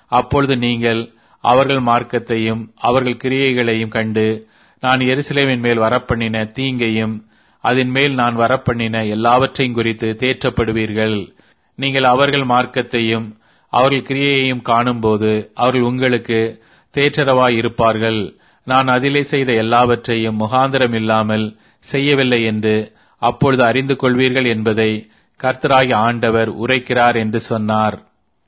அப்பொழுது நீங்கள் அவர்கள் மார்க்கத்தையும் அவர்கள் கிரியைகளையும் கண்டு நான் எருசலேமின் மேல் வரப்பண்ணின தீங்கையும் அதன் மேல் நான் வரப்பண்ணின எல்லாவற்றையும் குறித்து தேற்றப்படுவீர்கள் நீங்கள் அவர்கள் மார்க்கத்தையும் அவர்கள் கிரியையையும் காணும்போது அவர்கள் உங்களுக்கு தேற்றரவாய் இருப்பார்கள் நான் அதிலே செய்த எல்லாவற்றையும் முகாந்திரம் இல்லாமல் செய்யவில்லை என்று அப்பொழுது அறிந்து கொள்வீர்கள் என்பதை கர்த்தராகி ஆண்டவர் உரைக்கிறார் என்று சொன்னார்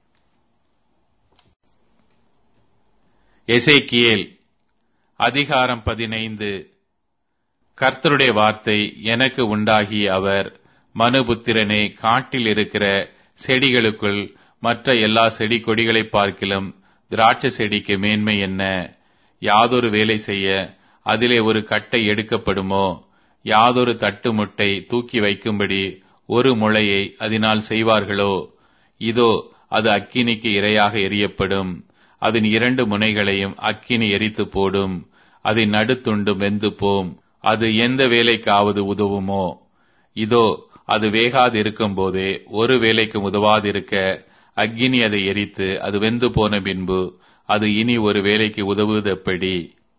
எசேக்கியேல் அதிகாரம் பதினைந்து கர்த்தருடைய வார்த்தை எனக்கு உண்டாகி அவர் மனுபுத்திரனே காட்டில் இருக்கிற செடிகளுக்குள் மற்ற எல்லா செடி கொடிகளை பார்க்கிலும் திராட்சை செடிக்கு மேன்மை என்ன யாதொரு வேலை செய்ய அதிலே ஒரு கட்டை எடுக்கப்படுமோ யாதொரு தட்டு முட்டை தூக்கி வைக்கும்படி ஒரு முளையை அதனால் செய்வார்களோ இதோ அது அக்கினிக்கு இரையாக எரியப்படும் அதன் இரண்டு முனைகளையும் அக்கினி எரித்து போடும் அதன் நடுத்துண்டு வெந்து போம் அது எந்த வேலைக்காவது உதவுமோ இதோ அது வேகாதிருக்கும் போதே ஒரு வேலைக்கு உதவாதிருக்க அக்கினி அதை எரித்து அது வெந்து போன பின்பு அது இனி ஒரு வேலைக்கு உதவுவதெப்படி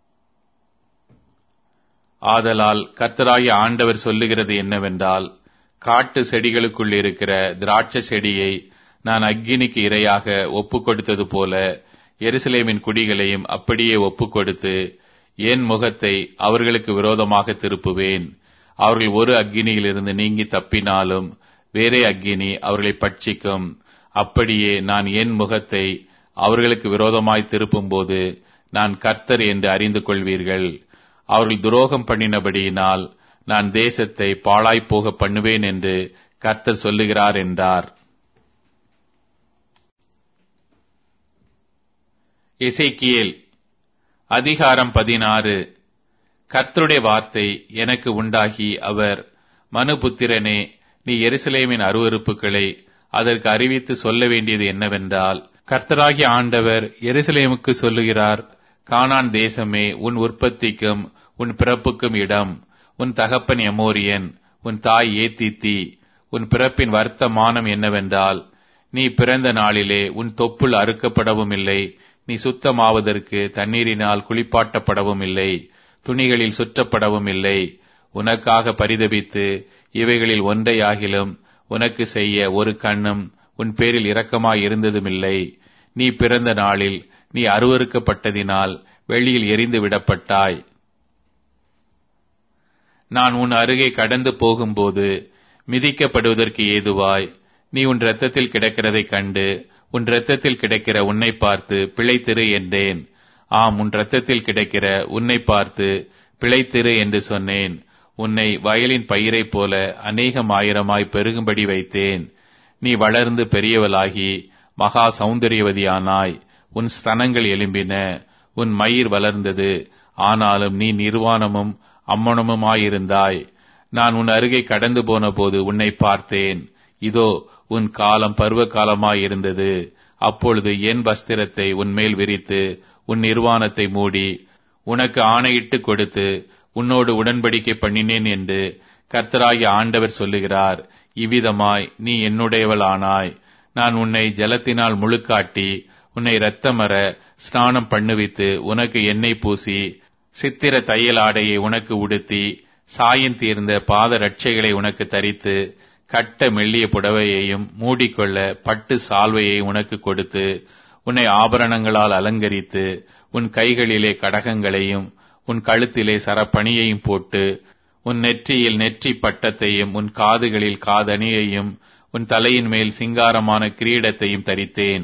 ஆதலால் கர்த்தராகிய ஆண்டவர் சொல்லுகிறது என்னவென்றால் காட்டு செடிகளுக்குள் இருக்கிற திராட்சை செடியை நான் அக்கினிக்கு இரையாக ஒப்புக் கொடுத்தது போல எருசலேமின் குடிகளையும் அப்படியே ஒப்புக் கொடுத்து என் முகத்தை அவர்களுக்கு விரோதமாக திருப்புவேன் அவர்கள் ஒரு அக்கினியிலிருந்து நீங்கி தப்பினாலும் வேறே அக்கினி அவர்களை பட்சிக்கும் அப்படியே நான் என் முகத்தை அவர்களுக்கு விரோதமாய் திருப்பும்போது நான் கர்த்தர் என்று அறிந்து கொள்வீர்கள் அவர்கள் துரோகம் பண்ணினபடியினால் நான் தேசத்தை பாழாய்ப் போக பண்ணுவேன் என்று கர்த்தர் சொல்லுகிறார் என்றார் எசேக்கியேல் அதிகாரம் பதினாறு கர்த்தருடைய வார்த்தை எனக்கு உண்டாகி அவர் மனுபுத்திரனே நீ எருசலேமின் அருவறுப்புகளை அதற்கு அறிவித்து சொல்ல வேண்டியது என்னவென்றால் கர்த்தராகிய ஆண்டவர் எருசலேமுக்கு சொல்லுகிறார் கானான் தேசமே உன் உற்பத்திக்கும் உன் பிறப்புக்கும் இடம் உன் தகப்பன் எமோரியன் உன் தாய் ஏத்தித்தி உன் பிறப்பின் வர்த்தமானம் என்னவென்றால் நீ பிறந்த நாளிலே உன் தொப்புள் அறுக்கப்படவும் இல்லை நீ சுத்தமாவதற்கு தண்ணீரினால் குளிப்பாட்டப்படவும் இல்லை துணிகளில் சுற்றப்படவும் இல்லை உனக்காக பரிதபித்து இவைகளில் ஒன்றையாகிலும் உனக்கு செய்ய ஒரு கண்ணும் உன் பேரில் இரக்கமாய் இருந்ததுமில்லை நீ பிறந்த நாளில் நீ அருவறுக்கப்பட்டதினால் வெளியில் எரிந்து விடப்பட்டாய் நான் உன் அருகே கடந்து போகும்போது மிதிக்கப்படுவதற்கு ஏதுவாய் நீ உன் இரத்தத்தில் கிடக்கிறதைக் கண்டு உன் இரத்தத்தில் கிடக்கிற உன்னை பார்த்து பிழைத்திரு என்றேன் ஆம் உன் இரத்தத்தில் கிடக்கிற உன்னை பார்த்து பிழைத்திரு என்று சொன்னேன் உன்னை வயலின் பயிரைப் போல அநேகம் ஆயிரமாய் பெருகும்படி வைத்தேன் நீ வளர்ந்து பெரியவளாகி மகா சௌந்தரியவதியானாய் உன் ஸ்தனங்கள் எலும்பின உன் மயிர் வளர்ந்தது ஆனாலும் நீ நிர்வாணமும் அம்மனமுமாயிருந்தாய் நான் உன் அருகே கடந்து போன போது உன்னை பார்த்தேன் இதோ உன் காலம் பருவ காலமாயிருந்தது அப்பொழுது என் வஸ்திரத்தை உன்மேல் விரித்து உன் நிர்வாணத்தை மூடி உனக்கு ஆணையிட்டு கொடுத்து உன்னோடு உடன்படிக்கை பண்ணினேன் என்று கர்த்தராகிய ஆண்டவர் சொல்லுகிறார் இவ்விதமாய் நீ என்னுடையவளானாய் நான் உன்னை ஜலத்தினால் முழுக்காட்டி உன்னை இரத்தமர ஸ்நானம் பண்ணுவித்து உனக்கு எண்ணெய் பூசி சித்திர தையல் ஆடையை உனக்கு உடுத்தி சாயம் தீர்ந்த பாத ரட்சைகளை உனக்கு தரித்து கட்ட மெல்லிய புடவையையும் மூடிக்கொள்ள பட்டு சால்வையை உனக்கு கொடுத்து உன்னை ஆபரணங்களால் அலங்கரித்து உன் கைகளிலே கடகங்களையும் உன் கழுத்திலே சரப்பணியையும் போட்டு உன் நெற்றியில் நெற்றி பட்டத்தையும் உன் காதுகளில் காதணியையும் உன் தலையின் மேல் சிங்காரமான கிரீடத்தையும் தரித்தேன்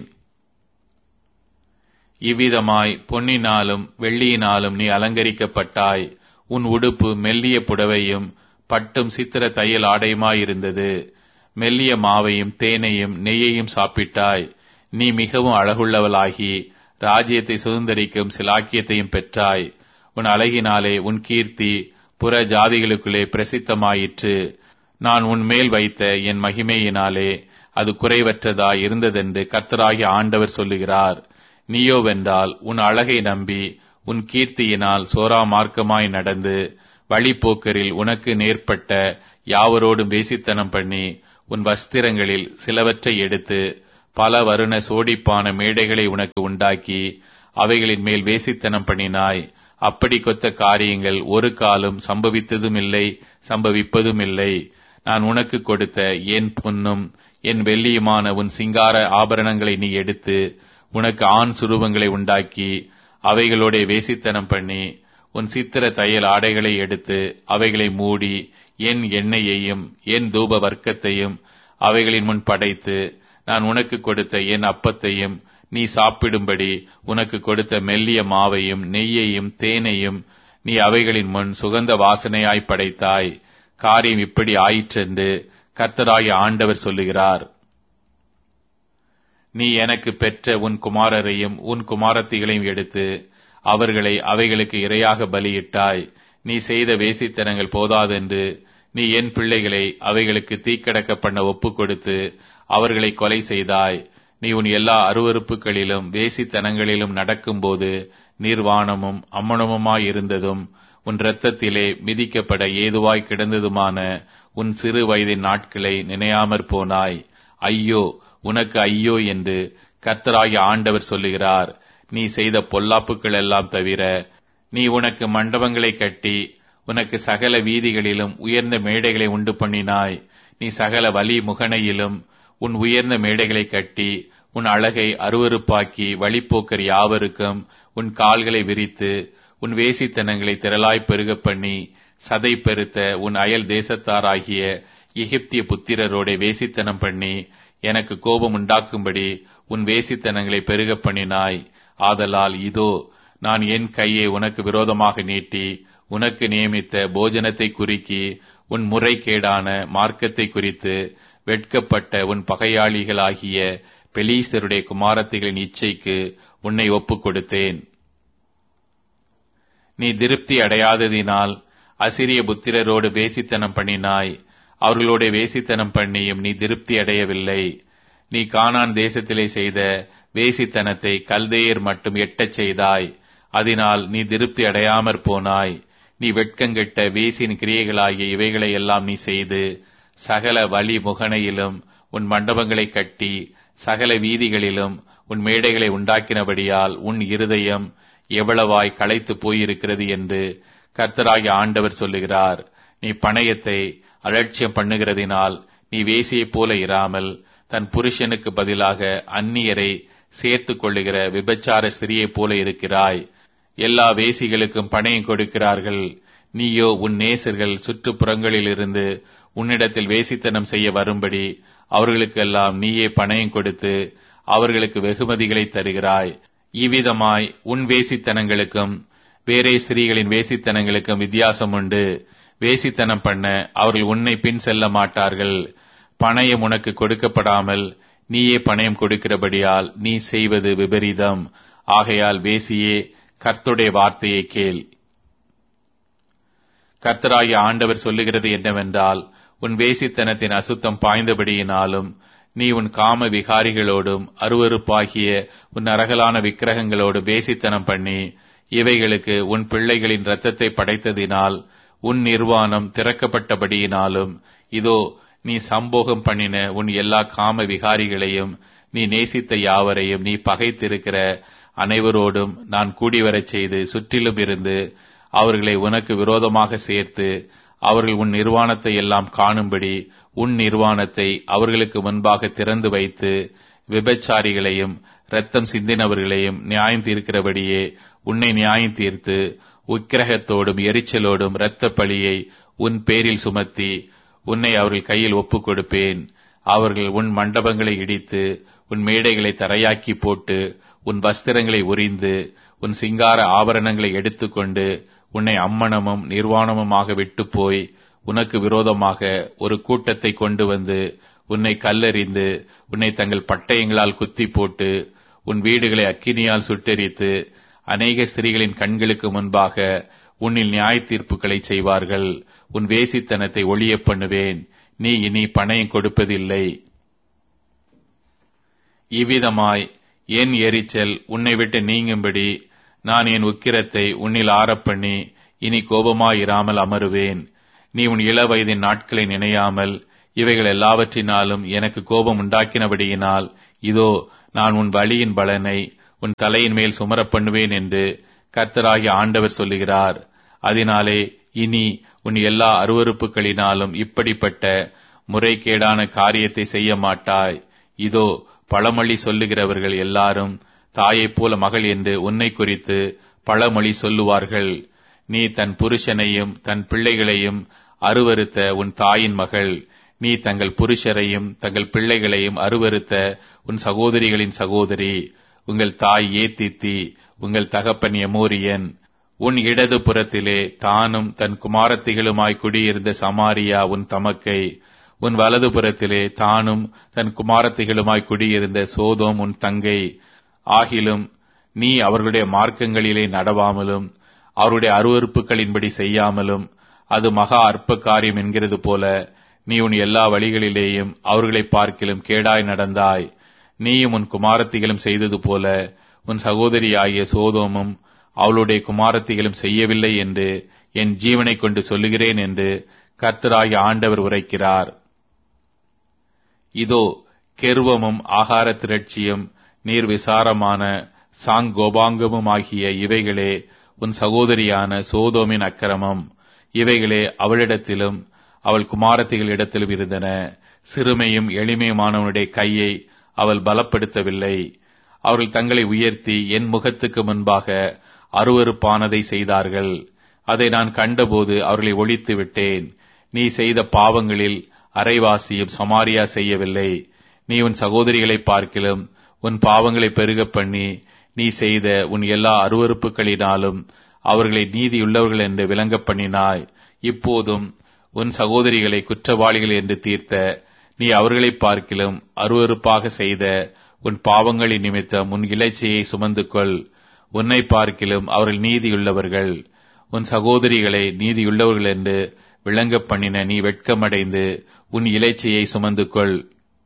இவ்விதமாய் பொன்னினாலும் வெள்ளியினாலும் நீ அலங்கரிக்கப்பட்டாய் உன் உடுப்பு மெல்லிய புடவையும் பட்டும் சித்திர தையல் ஆடையுமாயிருந்தது மெல்லிய மாவையும் தேனையும் நெய்யையும் சாப்பிட்டாய் நீ மிகவும் அழகுள்ளவளாகி ராஜ்யத்தை சுதந்திரிக்கும் சிலாக்கியத்தையும் பெற்றாய் உன் அழகினாலே உன் கீர்த்தி புற ஜாதிகளுக்குள்ளே பிரசித்தமாயிற்று நான் உன் மேல் வைத்த என் மகிமையினாலே அது குறைவற்றதாய் இருந்ததென்று கர்த்தராகிய ஆண்டவர் சொல்லுகிறார் நீயோவென்றால் உன் அழகை நம்பி உன் கீர்த்தியினால் சோரா மார்க்கமாய் நடந்து வழிப்போக்கரில் உனக்கு நேர்பட்ட யாவரோடும் வேசித்தனம் பண்ணி உன் வஸ்திரங்களில் சிலவற்றை எடுத்து பல வருண சோடிப்பான மேடைகளை உனக்கு உண்டாக்கி அவைகளின் மேல் வேசித்தனம் பண்ணினாய் அப்படி கொத்த காரியங்கள் ஒரு காலம் சம்பவித்ததும் இல்லை சம்பவிப்பதும் இல்லை நான் உனக்கு கொடுத்த என் பொன்னும் என் வெள்ளியுமான உன் சிங்கார ஆபரணங்களை நீ எடுத்து உனக்கு ஆண் சுரூபங்களை உண்டாக்கி அவைகளோட வேசித்தனம் பண்ணி உன் சித்திர தையல் ஆடைகளை எடுத்து அவைகளை மூடி என் எண்ணெயையும் என் தூப வர்க்கத்தையும் அவைகளின் முன் படைத்து நான் உனக்கு கொடுத்த என் அப்பத்தையும் நீ சாப்பிடும்படி உனக்கு கொடுத்த மெல்லிய மாவையும் நெய்யையும் தேனையும் நீ அவைகளின் முன் சுகந்த வாசனையாய் படைத்தாய் காரியம் இப்படி ஆயிற்றென்று கர்த்தராகிய ஆண்டவர் சொல்லுகிறார் நீ எனக்கு பெற்ற உன் குமாரரையும் உன் குமாரத்திகளையும் எடுத்து அவர்களை அவைகளுக்கு இரையாக பலியிட்டாய் நீ செய்த வேசித்தனங்கள் போதாதென்று நீ என் பிள்ளைகளை அவைகளுக்கு தீக்கடக்க பண்ண ஒப்புக் கொடுத்து அவர்களை கொலை செய்தாய் நீ உன் எல்லா அருவறுப்புகளிலும் வேசித்தனங்களிலும் நடக்கும்போது நிர்வாணமும் அம்மனமுமாயிருந்ததும் உன் இரத்தத்திலே மிதிக்கப்பட ஏதுவாய் கிடந்ததுமான உன் சிறு வயதின் நாட்களை நினையாமற் போனாய் ஐயோ உனக்கு ஐயோ என்று கர்த்தராகிய ஆண்டவர் சொல்லுகிறார் நீ செய்த பொல்லாப்புகள் எல்லாம் தவிர நீ உனக்கு மண்டபங்களை கட்டி உனக்கு சகல வீதிகளிலும் உயர்ந்த மேடைகளை உண்டு பண்ணினாய் நீ சகல வலி முகனையிலும் உன் உயர்ந்த மேடைகளை கட்டி உன் அழகை அருவருப்பாக்கி வழிப்போக்கர் யாவருக்கும் உன் கால்களை விரித்து உன் வேசித்தனங்களை திரளாய் பெருகப் பண்ணி சதை பெருத்த உன் அயல் தேசத்தாராகிய எகிப்திய புத்திரரோட வேசித்தனம் பண்ணி எனக்கு கோபம் உண்டாக்கும்படி உன் வேசித்தனங்களை பெருகப் பண்ணினாய் ஆதலால் இதோ நான் என் கையை உனக்கு விரோதமாக நீட்டி உனக்கு நியமித்த போஜனத்தை குறிக்கி உன் முறைகேடான மார்க்கத்தை குறித்து வெட்கப்பட்ட உன் பகையாளிகளாகிய பெலீஸ்தருடைய குமாரத்திகளின் இச்சைக்கு உன்னை ஒப்புக் கொடுத்தேன் நீ திருப்தி அடையாததினால் அசிரிய புத்திரரோடு வேசித்தனம் பண்ணினாய் அவர்களோட வேசித்தனம் பண்ணியும் நீ திருப்தி அடையவில்லை நீ கானான் தேசத்திலே செய்த வேசித்தனத்தை கல்தேயர் மட்டும் எட்டச் செய்தாய் அதனால் நீ திருப்தி அடையாமற் போனாய் நீ வெட்கங்கெட்ட வேசின் கிரியைகளாகிய இவைகளை எல்லாம் நீ செய்து சகல வழி முகனையிலும் உன் மண்டபங்களை கட்டி சகல வீதிகளிலும் உன் மேடைகளை உண்டாக்கினபடியால் உன் இருதயம் எவ்வளவாய் களைத்து போயிருக்கிறது என்று கர்த்தராகிய ஆண்டவர் சொல்லுகிறார் நீ பணயத்தை அலட்சியம் பண்ணுகிறதினால் நீ வேசியைப் போல இராமல் தன் புருஷனுக்கு பதிலாக அந்நியரை சேர்த்துக் கொள்ளுகிற விபச்சார ஸ்திரியைப் போல இருக்கிறாய் எல்லா வேசிகளுக்கும் பணயம் கொடுக்கிறார்கள் நீயோ உன் நேசர்கள் சுற்றுப்புறங்களிலிருந்து உன்னிடத்தில் வேசித்தனம் செய்ய வரும்படி அவர்களுக்கெல்லாம் நீயே பணயம் கொடுத்து அவர்களுக்கு வெகுமதிகளை தருகிறாய் இவ்விதமாய் உன் வேசித்தனங்களுக்கும் வேறே ஸ்திரீகளின் வேசித்தனங்களுக்கும் வித்தியாசம் உண்டு வேசித்தனம் பண்ண அவர்கள் உன்னை பின் செல்ல மாட்டார்கள் பணயம் உனக்கு கொடுக்கப்படாமல் நீயே பணயம் கொடுக்கிறபடியால் நீ செய்வது விபரீதம் ஆகையால் வேசியே கர்த்துடைய வார்த்தையை கேள் கர்த்தராகிய ஆண்டவர் சொல்லுகிறது என்னவென்றால் உன் வேசித்தனத்தின் அசுத்தம் பாய்ந்தபடியினாலும் நீ உன் காம விகாரிகளோடும் அருவருப்பாகிய உன் அரகலான விக்கிரகங்களோடு வேசித்தனம் பண்ணி இவைகளுக்கு உன் பிள்ளைகளின் இரத்தத்தை படைத்ததினால் உன் நிர்வாணம் திறக்கப்பட்டபடியினாலும் இதோ நீ சம்போகம் பண்ணின உன் எல்லா காம விகாரிகளையும் நீ நேசித்த யாவரையும் நீ பகைத்திருக்கிற அனைவரோடும் நான் கூடிவரச் செய்து சுற்றிலும் இருந்து அவர்களை உனக்கு விரோதமாக சேர்த்து அவர்கள் உன் நிர்வாணத்தை எல்லாம் காணும்படி உன் நிர்வாணத்தை அவர்களுக்கு முன்பாக திறந்து வைத்து விபச்சாரிகளையும் இரத்தம் சிந்தினவர்களையும் நியாயம் தீர்க்கிறபடியே உன்னை நியாயம் தீர்த்து உக்கிரகத்தோடும் எரிச்சலோடும் இரத்த பழியை உன் பேரில் சுமத்தி உன்னை அவர்கள் கையில் ஒப்புக் கொடுப்பேன் அவர்கள் உன் மண்டபங்களை இடித்து உன் மேடைகளை தரையாக்கி போட்டு உன் வஸ்திரங்களை உரிந்து உன் சிங்கார ஆபரணங்களை எடுத்துக்கொண்டு உன்னை அம்மனமும் நிர்வாணமுமாக விட்டு போய் உனக்கு விரோதமாக ஒரு கூட்டத்தை கொண்டு வந்து உன்னை கல்லறிந்து உன்னை தங்கள் பட்டயங்களால் குத்தி போட்டு உன் வீடுகளை அக்கினியால் சுட்டெரித்து அநேக ஸ்திரீகளின் கண்களுக்கு முன்பாக உன்னில் நியாய தீர்ப்புகளை செய்வார்கள் உன் வேசித்தனத்தை ஒளிய பண்ணுவேன் நீ இனி பணயம் கொடுப்பதில்லை இவ்விதமாய் என் எரிச்சல் உன்னை விட்டு நீங்கும்படி நான் என் உக்கிரத்தை உன்னில் ஆறப்பண்ணி இனி கோபமாயிராமல் அமருவேன் நீ உன் இள வயதின் நாட்களை நினையாமல் இவைகள் எல்லாவற்றினாலும் எனக்கு கோபம் உண்டாக்கினபடியினால் இதோ நான் உன் வழியின் பலனை உன் தலையின் மேல் சுமரப் பண்ணுவேன் என்று கர்த்தராகிய ஆண்டவர் சொல்லுகிறார் அதனாலே இனி உன் எல்லா அருவறுப்புகளினாலும் இப்படிப்பட்ட முறைகேடான காரியத்தை செய்ய மாட்டாய் இதோ பழமொழி சொல்லுகிறவர்கள் எல்லாரும் தாயைப் போல மகள் என்று உன்னை குறித்து பழமொழி சொல்லுவார்கள் நீ தன் புருஷனையும் தன் பிள்ளைகளையும் அருவருத்த உன் தாயின் மகள் நீ தங்கள் புருஷரையும் தங்கள் பிள்ளைகளையும் அருவருத்த உன் சகோதரிகளின் சகோதரி உங்கள் தாய் ஏத்தித்தி உங்கள் தகப்பன் எமோரியன் உன் இடது புறத்திலே தானும் தன் குமாரத்திகளுமாய் குடியிருந்த சமாரியா உன் தமக்கை உன் வலது புறத்திலே தானும் தன் குமாரத்திகளுமாய் குடியிருந்த சோதோம் உன் தங்கை ஆகிலும் நீ அவர்களுடைய மார்க்கங்களிலே நடவாமலும் அவருடைய அருவறுப்புகளின்படி செய்யாமலும் அது மகா அற்ப காரியம் என்கிறது போல நீ உன் எல்லா வழிகளிலேயும் அவர்களை பார்க்கிலும் கேடாய் நடந்தாய் நீயும் உன் குமாரத்திகளும் செய்தது போல உன் சகோதரியாகிய சோதோமும் அவளுடைய குமாரத்திகளும் செய்யவில்லை என்று என் ஜீவனை கொண்டு சொல்லுகிறேன் என்று கர்த்தராகிய ஆண்டவர் உரைக்கிறார் இதோ கெருவமும் ஆகார திரட்சியும் நீர் விசாரமான சாங்கோபாங்கமும் ஆகிய இவைகளே உன் சகோதரியான சோதோமின் அக்கிரமம் இவைகளே அவளிடத்திலும் அவள் குமாரத்திகளிடத்திலும் இருந்தன சிறுமையும் எளிமையுமானவனுடைய கையை அவள் பலப்படுத்தவில்லை அவர்கள் தங்களை உயர்த்தி என் முகத்துக்கு முன்பாக அருவறுப்பானதை செய்தார்கள் அதை நான் கண்டபோது அவர்களை ஒழித்து விட்டேன் நீ செய்த பாவங்களில் அரைவாசியும் சமாரியா செய்யவில்லை நீ உன் சகோதரிகளை பார்க்கிலும் உன் பாவங்களை பெருகப் பண்ணி நீ செய்த உன் எல்லா அருவறுப்புகளினாலும் அவர்களை நீதியுள்ளவர்கள் என்று விளங்கப் பண்ணினாய் இப்போதும் உன் சகோதரிகளை குற்றவாளிகள் என்று தீர்த்த நீ அவர்களை பார்க்கிலும் அருவறுப்பாக செய்த உன் பாவங்களின் நிமித்தம் உன் இலைச்சையை சுமந்து கொள் உன்னை பார்க்கிலும் அவர்கள் நீதியுள்ளவர்கள் உன் சகோதரிகளை நீதியுள்ளவர்கள் என்று விளங்கப் பண்ணின நீ வெட்கமடைந்து உன் இலைச்சையை சுமந்து கொள்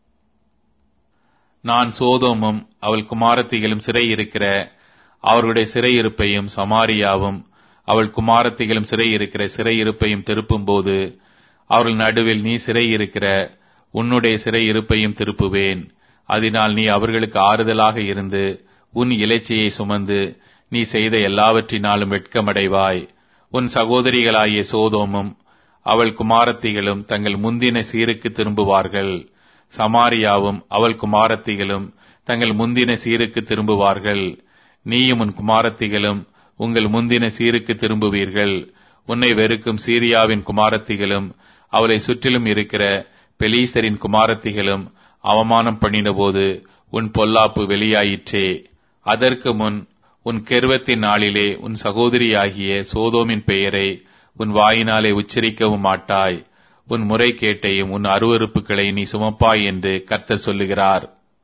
நான் சோதோமும் அவள் குமாரத்திகளும் சிறை இருக்கிற அவர்களுடைய சிறையிருப்பையும் சமாரியாவும் அவள் குமாரத்திகளும் சிறை இருக்கிற சிறையிருப்பையும் திருப்பும்போது அவர்கள் நடுவில் நீ சிறை இருக்கிற உன்னுடைய சிறை இருப்பையும் திருப்புவேன் அதனால் நீ அவர்களுக்கு ஆறுதலாக இருந்து உன் இலைச்சையை சுமந்து நீ செய்த எல்லாவற்றினாலும் வெட்கமடைவாய் உன் சகோதரிகளாகிய சோதோமும் அவள் குமாரத்திகளும் தங்கள் முந்தின சீருக்கு திரும்புவார்கள் சமாரியாவும் அவள் குமாரத்திகளும் தங்கள் முந்தின சீருக்கு திரும்புவார்கள் நீயும் உன் குமாரத்திகளும் உங்கள் முந்தின சீருக்கு திரும்புவீர்கள் உன்னை வெறுக்கும் சீரியாவின் குமாரத்திகளும் அவளை சுற்றிலும் இருக்கிற பெலீசரின் குமாரத்திகளும் அவமானம் பண்ணினபோது உன் பொல்லாப்பு வெளியாயிற்றே அதற்கு முன் உன் கெருவத்தின் நாளிலே உன் சகோதரியாகிய சோதோமின் பெயரை உன் வாயினாலே உச்சரிக்கவும் மாட்டாய் உன் முறை கேட்டையும் உன் அருவறுப்புகளை நீ சுமப்பாய் என்று கர்த்தர் சொல்லுகிறார்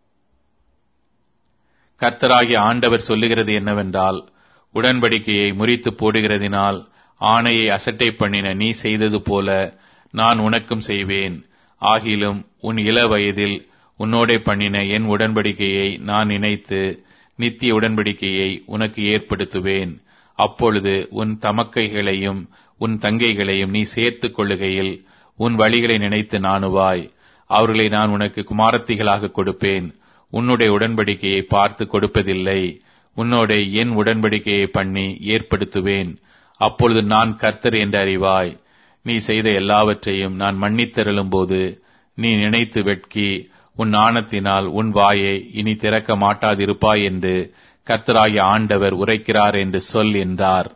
கர்த்தராகிய ஆண்டவர் சொல்லுகிறது என்னவென்றால் உடன்படிக்கையை முறித்து போடுகிறதினால் ஆணையை அசட்டை பண்ணின நீ செய்தது போல நான் உனக்கும் செய்வேன் ஆகிலும் உன் இள வயதில் உன்னோடே பண்ணின என் உடன்படிக்கையை நான் நினைத்து நித்திய உடன்படிக்கையை உனக்கு ஏற்படுத்துவேன் அப்பொழுது உன் தமக்கைகளையும் உன் தங்கைகளையும் நீ சேர்த்துக் கொள்ளுகையில் உன் வழிகளை நினைத்து நாணுவாய் அவர்களை நான் உனக்கு குமாரத்திகளாக கொடுப்பேன் உன்னுடைய உடன்படிக்கையை பார்த்து கொடுப்பதில்லை உன்னோட என் உடன்படிக்கையை பண்ணி ஏற்படுத்துவேன் அப்பொழுது நான் கர்த்தர் என்று அறிவாய் நீ செய்த எல்லாவற்றையும் நான் மன்னித்தருளும் போது நீ நினைத்து வெட்கி உன் நாணத்தினால் உன் வாயை இனி திறக்க மாட்டாதிருப்பாய் என்று கர்த்தராகிய ஆண்டவர் உரைக்கிறார் என்று சொல் என்றார்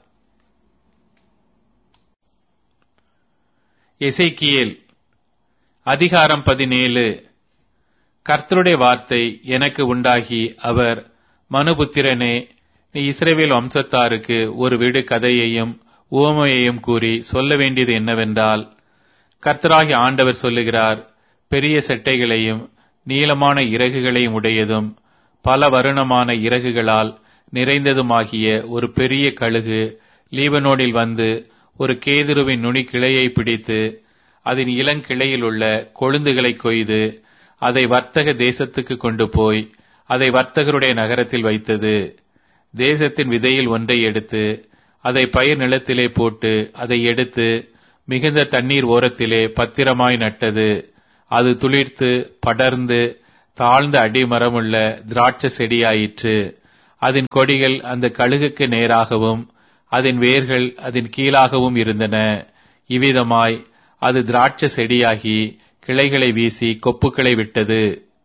எசைக்கியேல் அதிகாரம் பதினேழு கர்த்தருடைய வார்த்தை எனக்கு உண்டாகி அவர் மனுபுத்திரனே நீ இஸ்ரேவேல் வம்சத்தாருக்கு ஒரு வீடு கதையையும் உவமையையும் கூறி சொல்ல வேண்டியது என்னவென்றால் கர்த்தராகி ஆண்டவர் சொல்லுகிறார் பெரிய செட்டைகளையும் நீளமான இறகுகளையும் உடையதும் பல வருணமான இறகுகளால் நிறைந்ததுமாகிய ஒரு பெரிய கழுகு லீபனோடில் வந்து ஒரு கேதுருவின் நுனி கிளையை பிடித்து அதன் இளங்கிளையில் உள்ள கொழுந்துகளை கொய்து அதை வர்த்தக தேசத்துக்கு கொண்டு போய் அதை வர்த்தகருடைய நகரத்தில் வைத்தது தேசத்தின் விதையில் ஒன்றை எடுத்து அதை பயிர் நிலத்திலே போட்டு அதை எடுத்து மிகுந்த தண்ணீர் ஓரத்திலே பத்திரமாய் நட்டது அது துளிர்த்து படர்ந்து தாழ்ந்த அடிமரமுள்ள திராட்சை செடியாயிற்று அதன் கொடிகள் அந்த கழுகுக்கு நேராகவும் அதன் வேர்கள் அதன் கீழாகவும் இருந்தன இவ்விதமாய் அது திராட்சை செடியாகி கிளைகளை வீசி கொப்புக்களை விட்டது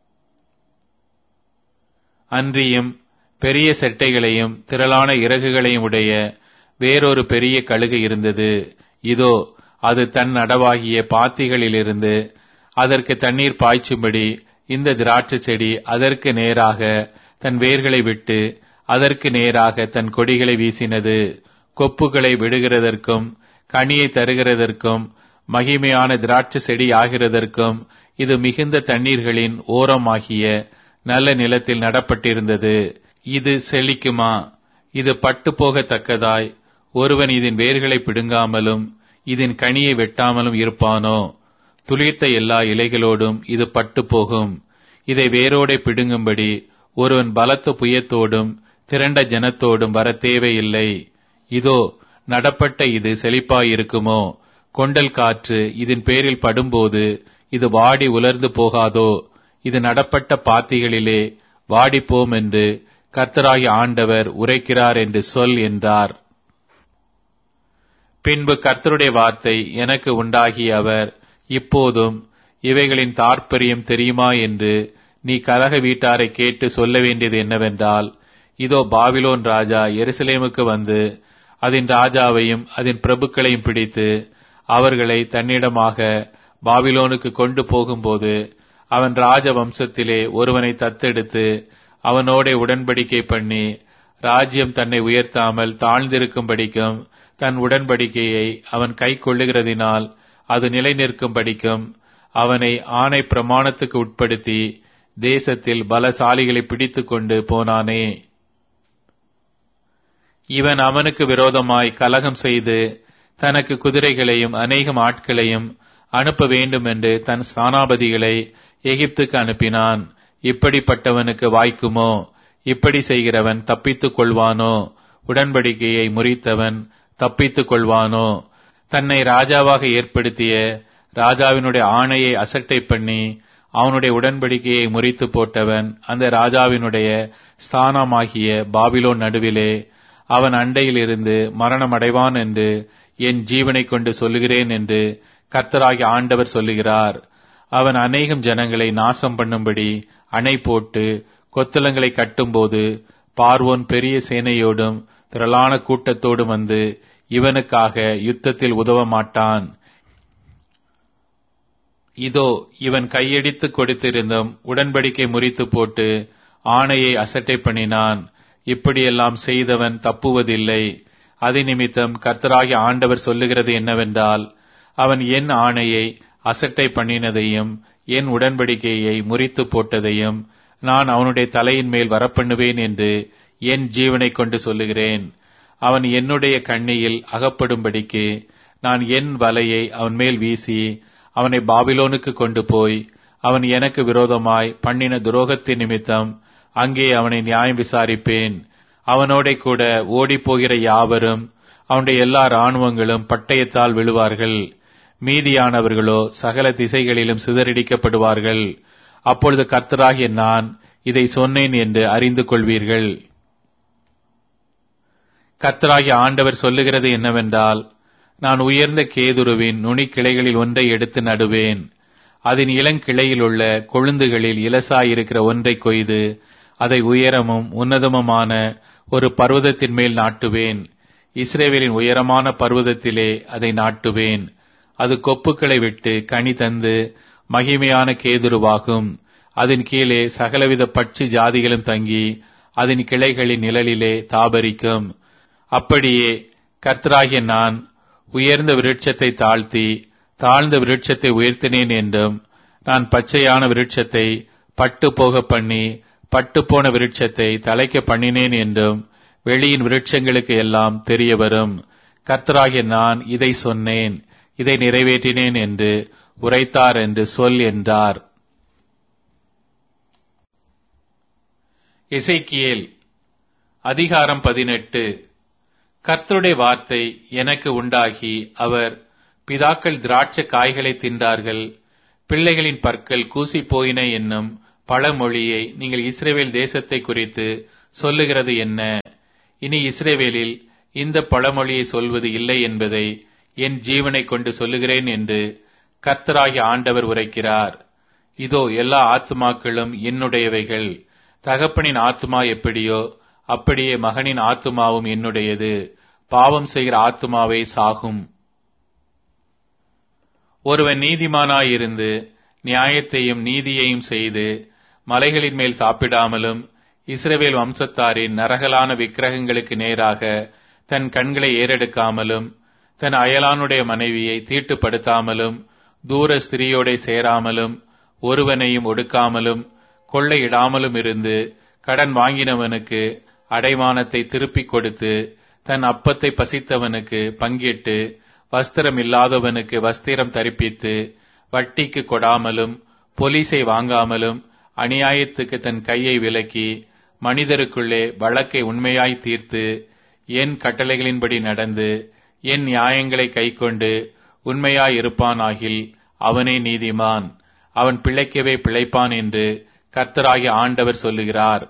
அன்றியும் பெரிய செட்டைகளையும் திரளான இறகுகளையும் உடைய வேறொரு பெரிய கழுகு இருந்தது இதோ அது தன் நடவாகிய பாத்திகளிலிருந்து அதற்கு தண்ணீர் பாய்ச்சும்படி இந்த திராட்சை செடி அதற்கு நேராக தன் வேர்களை விட்டு அதற்கு நேராக தன் கொடிகளை வீசினது கொப்புகளை விடுகிறதற்கும் கனியை தருகிறதற்கும் மகிமையான திராட்சை செடி ஆகிறதற்கும் இது மிகுந்த தண்ணீர்களின் ஓரமாகிய நல்ல நிலத்தில் நடப்பட்டிருந்தது இது செழிக்குமா இது பட்டு போகத்தக்கதாய் ஒருவன் இதன் வேர்களை பிடுங்காமலும் இதன் கனியை வெட்டாமலும் இருப்பானோ துளிர்த்த எல்லா இலைகளோடும் இது பட்டு போகும் இதை வேரோடே பிடுங்கும்படி ஒருவன் பலத்த புயத்தோடும் திரண்ட ஜனத்தோடும் வர தேவையில்லை இதோ நடப்பட்ட இது செழிப்பாயிருக்குமோ கொண்டல் காற்று இதன் பேரில் படும்போது இது வாடி உலர்ந்து போகாதோ இது நடப்பட்ட பாத்திகளிலே வாடிப்போம் என்று கர்த்தராகி ஆண்டவர் உரைக்கிறார் என்று சொல் என்றார் பின்பு கர்த்தருடைய வார்த்தை எனக்கு உண்டாகிய அவர் இப்போதும் இவைகளின் தாற்பயம் தெரியுமா என்று நீ கலக வீட்டாரை கேட்டு சொல்ல வேண்டியது என்னவென்றால் இதோ பாபிலோன் ராஜா எருசலேமுக்கு வந்து அதன் ராஜாவையும் அதன் பிரபுக்களையும் பிடித்து அவர்களை தன்னிடமாக பாபிலோனுக்கு கொண்டு போகும்போது அவன் ராஜ வம்சத்திலே ஒருவனை தத்தெடுத்து அவனோட உடன்படிக்கை பண்ணி ராஜ்யம் தன்னை உயர்த்தாமல் தாழ்ந்திருக்கும்படிக்கும் தன் உடன்படிக்கையை அவன் கை கொள்ளுகிறதினால் அது நிலை நிற்கும்படிக்கும் அவனை ஆணை பிரமாணத்துக்கு உட்படுத்தி தேசத்தில் பலசாலிகளை பிடித்துக் கொண்டு போனானே இவன் அவனுக்கு விரோதமாய் கலகம் செய்து தனக்கு குதிரைகளையும் அநேகம் ஆட்களையும் அனுப்ப வேண்டும் என்று தன் ஸ்தானாபதிகளை எகிப்துக்கு அனுப்பினான் இப்படிப்பட்டவனுக்கு வாய்க்குமோ இப்படி செய்கிறவன் தப்பித்துக் கொள்வானோ உடன்படிக்கையை முறித்தவன் தப்பித்துக் கொள்வானோ தன்னை ராஜாவாக ஏற்படுத்திய ராஜாவினுடைய ஆணையை அசட்டை பண்ணி அவனுடைய உடன்படிக்கையை முறித்து போட்டவன் அந்த ராஜாவினுடைய ஸ்தானமாகிய பாபிலோன் நடுவிலே அவன் அண்டையில் இருந்து மரணம் அடைவான் என்று என் ஜீவனை கொண்டு சொல்லுகிறேன் என்று கர்த்தராகி ஆண்டவர் சொல்லுகிறார் அவன் அநேகம் ஜனங்களை நாசம் பண்ணும்படி அணை போட்டு கொத்தளங்களை கட்டும்போது பார்வோன் பெரிய சேனையோடும் திரளான கூட்டத்தோடும் வந்து இவனுக்காக யுத்தத்தில் உதவ மாட்டான் இதோ இவன் கையடித்து கொடுத்திருந்தும் உடன்படிக்கை முறித்து போட்டு ஆணையை அசட்டை பண்ணினான் இப்படியெல்லாம் செய்தவன் தப்புவதில்லை அது நிமித்தம் கர்த்தராகி ஆண்டவர் சொல்லுகிறது என்னவென்றால் அவன் என் ஆணையை அசட்டை பண்ணினதையும் என் உடன்படிக்கையை முறித்து போட்டதையும் நான் அவனுடைய தலையின் மேல் வரப்பண்ணுவேன் என்று என் ஜீவனை கொண்டு சொல்லுகிறேன் அவன் என்னுடைய கண்ணியில் அகப்படும்படிக்கு நான் என் வலையை அவன் மேல் வீசி அவனை பாபிலோனுக்கு கொண்டு போய் அவன் எனக்கு விரோதமாய் பண்ணின துரோகத்தின் நிமித்தம் அங்கே அவனை நியாயம் விசாரிப்பேன் அவனோட கூட ஓடிப்போகிற யாவரும் அவனுடைய எல்லா இராணுவங்களும் பட்டயத்தால் விழுவார்கள் மீதியானவர்களோ சகல திசைகளிலும் சிதறடிக்கப்படுவார்கள் அப்பொழுது கர்த்தராகிய நான் இதை சொன்னேன் என்று அறிந்து கொள்வீர்கள் கர்த்தராகிய ஆண்டவர் சொல்லுகிறது என்னவென்றால் நான் உயர்ந்த கேதுருவின் நுனி கிளைகளில் ஒன்றை எடுத்து நடுவேன் அதன் இளங்கிளையில் உள்ள கொழுந்துகளில் இலசாயிருக்கிற ஒன்றை கொய்து அதை உயரமும் உன்னதமுமான ஒரு பர்வதத்தின் மேல் நாட்டுவேன் இஸ்ரேவேலின் உயரமான பர்வதத்திலே அதை நாட்டுவேன் அது கொப்புக்களை விட்டு கனி தந்து மகிமையான கேதுருவாகும் அதன் கீழே சகலவித பட்சி ஜாதிகளும் தங்கி அதன் கிளைகளின் நிழலிலே தாபரிக்கும் அப்படியே கர்த்தராகிய நான் உயர்ந்த விருட்சத்தை தாழ்த்தி தாழ்ந்த விருட்சத்தை உயர்த்தினேன் என்றும் நான் பச்சையான விருட்சத்தை பட்டு போக பண்ணி பட்டு போன விருட்சத்தை தலைக்க பண்ணினேன் என்றும் வெளியின் விருட்சங்களுக்கு எல்லாம் தெரிய வரும் கர்த்தராகிய நான் இதை சொன்னேன் இதை நிறைவேற்றினேன் என்று உரைத்தார் என்று சொல் என்றார் இசைக்கியேல் அதிகாரம் பதினெட்டு கர்த்தருடைய வார்த்தை எனக்கு உண்டாகி அவர் பிதாக்கள் திராட்சை காய்களை தின்றார்கள் பிள்ளைகளின் பற்கள் கூசி போயின என்னும் பழமொழியை நீங்கள் இஸ்ரேவேல் தேசத்தை குறித்து சொல்லுகிறது என்ன இனி இஸ்ரேவேலில் இந்த பழமொழியை சொல்வது இல்லை என்பதை என் ஜீவனை கொண்டு சொல்லுகிறேன் என்று கர்த்தராகிய ஆண்டவர் உரைக்கிறார் இதோ எல்லா ஆத்துமாக்களும் என்னுடையவைகள் தகப்பனின் ஆத்துமா எப்படியோ அப்படியே மகனின் ஆத்துமாவும் என்னுடையது பாவம் செய்கிற ஆத்துமாவை சாகும் ஒருவன் நீதிமானாயிருந்து நியாயத்தையும் நீதியையும் செய்து மலைகளின் மேல் சாப்பிடாமலும் இஸ்ரவேல் வம்சத்தாரின் நரகலான விக்கிரகங்களுக்கு நேராக தன் கண்களை ஏறெடுக்காமலும் தன் அயலானுடைய மனைவியை தீட்டுப்படுத்தாமலும் தூர ஸ்திரியோட சேராமலும் ஒருவனையும் ஒடுக்காமலும் கொள்ளையிடாமலும் இருந்து கடன் வாங்கினவனுக்கு அடைமானத்தை திருப்பிக் கொடுத்து தன் அப்பத்தை பசித்தவனுக்கு பங்கிட்டு வஸ்திரம் இல்லாதவனுக்கு வஸ்திரம் தரிப்பித்து வட்டிக்கு கொடாமலும் பொலிசை வாங்காமலும் அநியாயத்துக்கு தன் கையை விலக்கி மனிதருக்குள்ளே வழக்கை உண்மையாய் தீர்த்து என் கட்டளைகளின்படி நடந்து என் நியாயங்களை கைக்கொண்டு உண்மையாயிருப்பானாகில் அவனே நீதிமான் அவன் பிழைக்கவே பிழைப்பான் என்று கர்த்தராகிய ஆண்டவர் சொல்லுகிறார்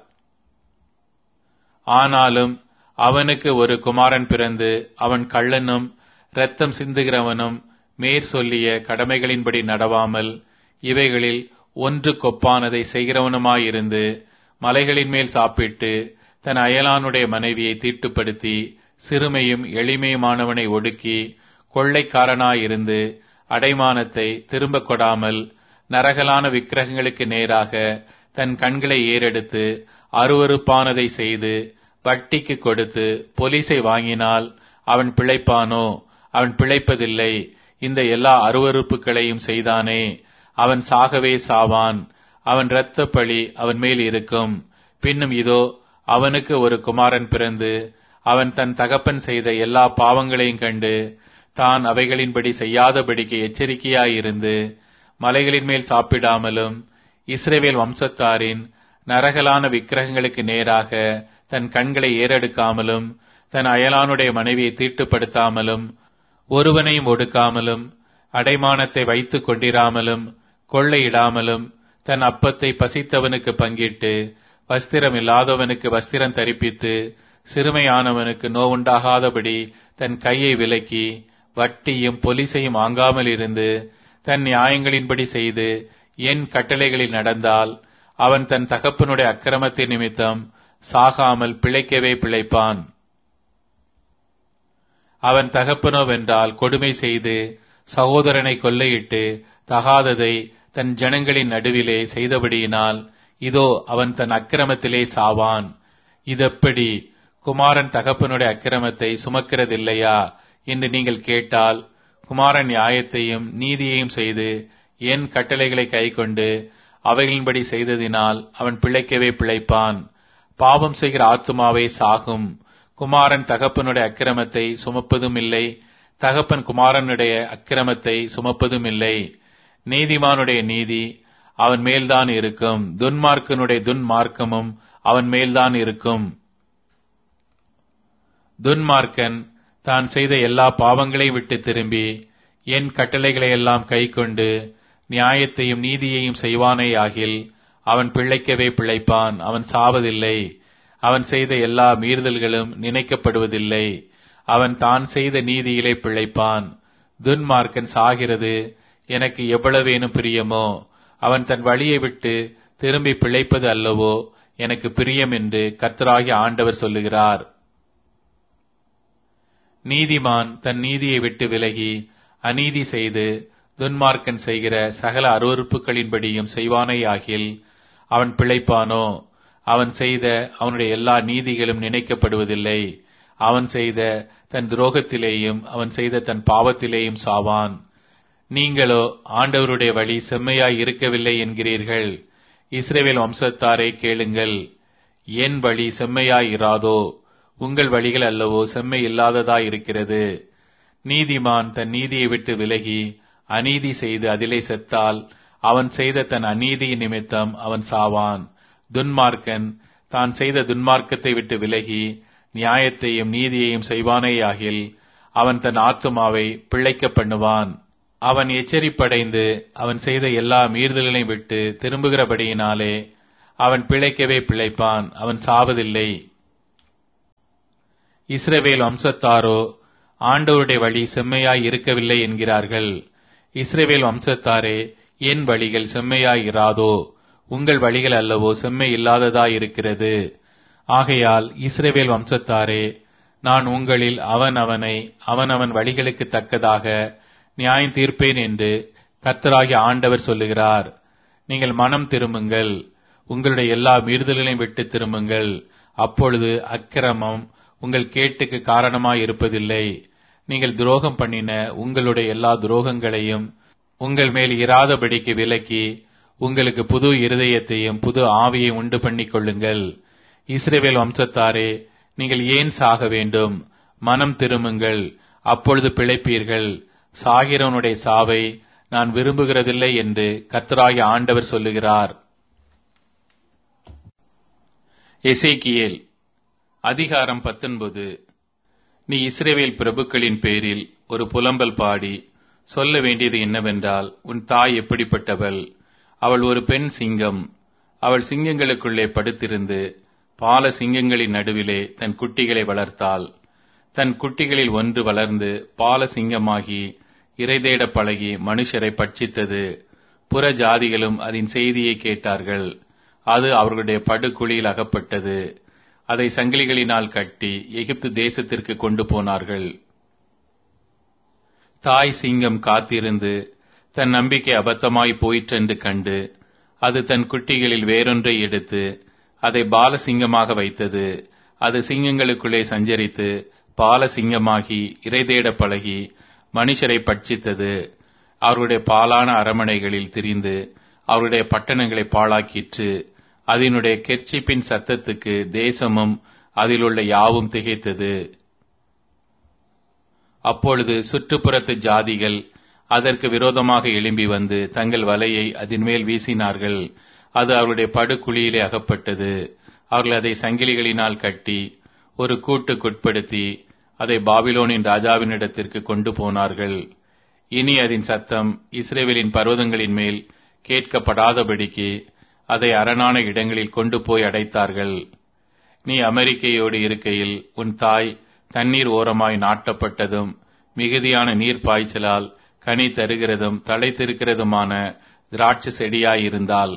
ஆனாலும் அவனுக்கு ஒரு குமாரன் பிறந்து அவன் கள்ளனும் இரத்தம் சிந்துகிறவனும் மேற் சொல்லிய கடமைகளின்படி நடவாமல் இவைகளில் ஒன்று கொப்பானதை செய்கிறவனுமாயிருந்து மலைகளின் மேல் சாப்பிட்டு தன் அயலானுடைய மனைவியை தீட்டுப்படுத்தி சிறுமையும் எளிமையுமானவனை ஒடுக்கி கொள்ளைக்காரனாயிருந்து அடைமானத்தை திரும்ப கொடாமல் நரகலான விக்கிரகங்களுக்கு நேராக தன் கண்களை ஏறெடுத்து அருவறுப்பானதை செய்து வட்டிக்கு கொடுத்து பொலிசை வாங்கினால் அவன் பிழைப்பானோ அவன் பிழைப்பதில்லை இந்த எல்லா அருவறுப்புகளையும் செய்தானே அவன் சாகவே சாவான் அவன் இரத்த பழி அவன் மேல் இருக்கும் பின்னும் இதோ அவனுக்கு ஒரு குமாரன் பிறந்து அவன் தன் தகப்பன் செய்த எல்லா பாவங்களையும் கண்டு தான் அவைகளின்படி செய்யாதபடிக்கு எச்சரிக்கையாயிருந்து மலைகளின் மேல் சாப்பிடாமலும் இஸ்ரேவேல் வம்சத்தாரின் நரகலான விக்கிரகங்களுக்கு நேராக தன் கண்களை ஏறெடுக்காமலும் தன் அயலானுடைய மனைவியை தீட்டுப்படுத்தாமலும் ஒருவனையும் ஒடுக்காமலும் அடைமானத்தை வைத்துக் கொண்டிராமலும் கொள்ளையிடாமலும் தன் அப்பத்தை பசித்தவனுக்கு பங்கிட்டு வஸ்திரம் இல்லாதவனுக்கு வஸ்திரம் தரிப்பித்து சிறுமையானவனுக்கு நோவுண்டாகாதபடி தன் கையை விலக்கி வட்டியும் பொலிசையும் வாங்காமல் இருந்து தன் நியாயங்களின்படி செய்து என் கட்டளைகளில் நடந்தால் அவன் தன் தகப்பனுடைய அக்கிரமத்தின் நிமித்தம் சாகாமல் பிழைக்கவே பிழைப்பான் அவன் தகப்பனோவென்றால் கொடுமை செய்து சகோதரனை கொள்ளையிட்டு தகாததை தன் ஜனங்களின் நடுவிலே செய்தபடியினால் இதோ அவன் தன் அக்கிரமத்திலே சாவான் இதெப்படி குமாரன் தகப்பனுடைய அக்கிரமத்தை சுமக்கிறதில்லையா என்று நீங்கள் கேட்டால் குமாரன் நியாயத்தையும் நீதியையும் செய்து என் கட்டளைகளை கைக்கொண்டு அவைகளின்படி செய்ததினால் அவன் பிழைக்கவே பிழைப்பான் பாவம் செய்கிற ஆத்துமாவே சாகும் குமாரன் தகப்பனுடைய அக்கிரமத்தை சுமப்பதும் இல்லை தகப்பன் குமாரனுடைய அக்கிரமத்தை சுமப்பதும் இல்லை நீதிமானுடைய நீதி அவன் மேல்தான் இருக்கும் துன்மார்க்கனுடைய துன்மார்க்கமும் அவன் மேல்தான் இருக்கும் துன்மார்க்கன் தான் செய்த எல்லா பாவங்களை விட்டு திரும்பி என் கட்டளைகளை எல்லாம் கைக்கொண்டு நியாயத்தையும் நீதியையும் செய்வானேயாகில் அவன் பிழைக்கவே பிழைப்பான் அவன் சாவதில்லை அவன் செய்த எல்லா மீறுதல்களும் நினைக்கப்படுவதில்லை அவன் தான் செய்த நீதியிலே பிழைப்பான் துன்மார்க்கன் சாகிறது எனக்கு எவ்வளவேனும் பிரியமோ அவன் தன் வழியை விட்டு திரும்பி பிழைப்பது அல்லவோ எனக்கு பிரியம் என்று கர்த்தராகி ஆண்டவர் சொல்லுகிறார் நீதிமான் தன் நீதியை விட்டு விலகி அநீதி செய்து துன்மார்க்கன் செய்கிற சகல அருவறுப்புகளின்படியும் செய்வானேயாகில் அவன் பிழைப்பானோ அவன் செய்த அவனுடைய எல்லா நீதிகளும் நினைக்கப்படுவதில்லை அவன் செய்த தன் துரோகத்திலேயும் அவன் செய்த தன் பாவத்திலேயும் சாவான் நீங்களோ ஆண்டவருடைய வழி செம்மையாய் இருக்கவில்லை என்கிறீர்கள் இஸ்ரேவேல் வம்சத்தாரை கேளுங்கள் என் வழி செம்மையாய் இராதோ உங்கள் வழிகள் அல்லவோ செம்மை இல்லாததாய் இருக்கிறது நீதிமான் தன் நீதியை விட்டு விலகி அநீதி செய்து அதிலே செத்தால் அவன் செய்த தன் அநீதியின் நிமித்தம் அவன் சாவான் துன்மார்க்கன் தான் செய்த துன்மார்க்கத்தை விட்டு விலகி நியாயத்தையும் நீதியையும் செய்வானேயாகில் அவன் தன் ஆத்துமாவை பிழைக்க பண்ணுவான் அவன் எச்சரிப்படைந்து அவன் செய்த எல்லா மீறுதல்களையும் விட்டு திரும்புகிறபடியினாலே அவன் பிழைக்கவே பிழைப்பான் அவன் சாவதில்லை இஸ்ரவேல் வம்சத்தாரோ ஆண்டவருடைய வழி செம்மையாய் இருக்கவில்லை என்கிறார்கள் இஸ்ரவேல் வம்சத்தாரே என் வழிகள் செம்மையாய் இராதோ உங்கள் வழிகள் அல்லவோ செம்மை இல்லாததாய் இருக்கிறது ஆகையால் இஸ்ரவேல் வம்சத்தாரே நான் உங்களில் அவன் அவனை அவனவன் வழிகளுக்கு தக்கதாக நியாயம் தீர்ப்பேன் என்று கர்த்தராகிய ஆண்டவர் சொல்லுகிறார் நீங்கள் மனம் திரும்புங்கள் உங்களுடைய எல்லா மீறுதல்களையும் விட்டு திரும்புங்கள் அப்பொழுது அக்கிரமம் உங்கள் கேட்டுக்கு காரணமாய் இருப்பதில்லை நீங்கள் துரோகம் பண்ணின உங்களுடைய எல்லா துரோகங்களையும் உங்கள் மேல் இராதபடிக்கு விலக்கி உங்களுக்கு புது இருதயத்தையும் புது ஆவியை உண்டு பண்ணிக் கொள்ளுங்கள் இஸ்ரேவேல் வம்சத்தாரே நீங்கள் ஏன் சாக வேண்டும் மனம் திரும்புங்கள் அப்பொழுது பிழைப்பீர்கள் சாகிறவனுடைய சாவை நான் விரும்புகிறதில்லை என்று கர்த்தராகிய ஆண்டவர் சொல்லுகிறார் எசேக்கியேல் அதிகாரம் பத்தொன்பது நீ இஸ்ரேவேல் பிரபுக்களின் பேரில் ஒரு புலம்பல் பாடி சொல்ல வேண்டியது என்னவென்றால் உன் தாய் எப்படிப்பட்டவள் அவள் ஒரு பெண் சிங்கம் அவள் சிங்கங்களுக்குள்ளே படுத்திருந்து பால சிங்கங்களின் நடுவிலே தன் குட்டிகளை வளர்த்தாள் தன் குட்டிகளில் ஒன்று வளர்ந்து பால சிங்கமாகி இறைதேட பழகி மனுஷரை பட்சித்தது புற ஜாதிகளும் அதன் செய்தியை கேட்டார்கள் அது அவர்களுடைய படுகுழியில் அகப்பட்டது அதை சங்கிலிகளினால் கட்டி எகிப்து தேசத்திற்கு கொண்டு போனார்கள் தாய் சிங்கம் காத்திருந்து தன் நம்பிக்கை அபத்தமாய் போயிற்றென்று கண்டு அது தன் குட்டிகளில் வேறொன்றை எடுத்து அதை பாலசிங்கமாக வைத்தது அது சிங்கங்களுக்குள்ளே சஞ்சரித்து பாலசிங்கமாகி இறைதேட பழகி மனுஷரை பட்சித்தது அவர்களுடைய பாலான அரமனைகளில் திரிந்து அவருடைய பட்டணங்களை பாழாக்கிற்று அதனுடைய கெர்ச்சிப்பின் சத்தத்துக்கு தேசமும் அதிலுள்ள யாவும் திகைத்தது அப்பொழுது சுற்றுப்புறத்து ஜாதிகள் அதற்கு விரோதமாக எழும்பி வந்து தங்கள் வலையை அதன் மேல் வீசினார்கள் அது அவருடைய படுகுழியிலே அகப்பட்டது அவர்கள் அதை சங்கிலிகளினால் கட்டி ஒரு கூட்டுக்குட்படுத்தி அதை பாபிலோனின் ராஜாவினிடத்திற்கு கொண்டு போனார்கள் இனி அதன் சத்தம் இஸ்ரேவேலின் பர்வதங்களின் மேல் கேட்கப்படாதபடிக்கு அதை அரணான இடங்களில் கொண்டு போய் அடைத்தார்கள் நீ அமெரிக்கையோடு இருக்கையில் உன் தாய் தண்ணீர் ஓரமாய் நாட்டப்பட்டதும் மிகுதியான நீர் பாய்ச்சலால் கனி தருகிறதும் தலைத்திருக்கிறதுமான திராட்சை செடியாயிருந்தால்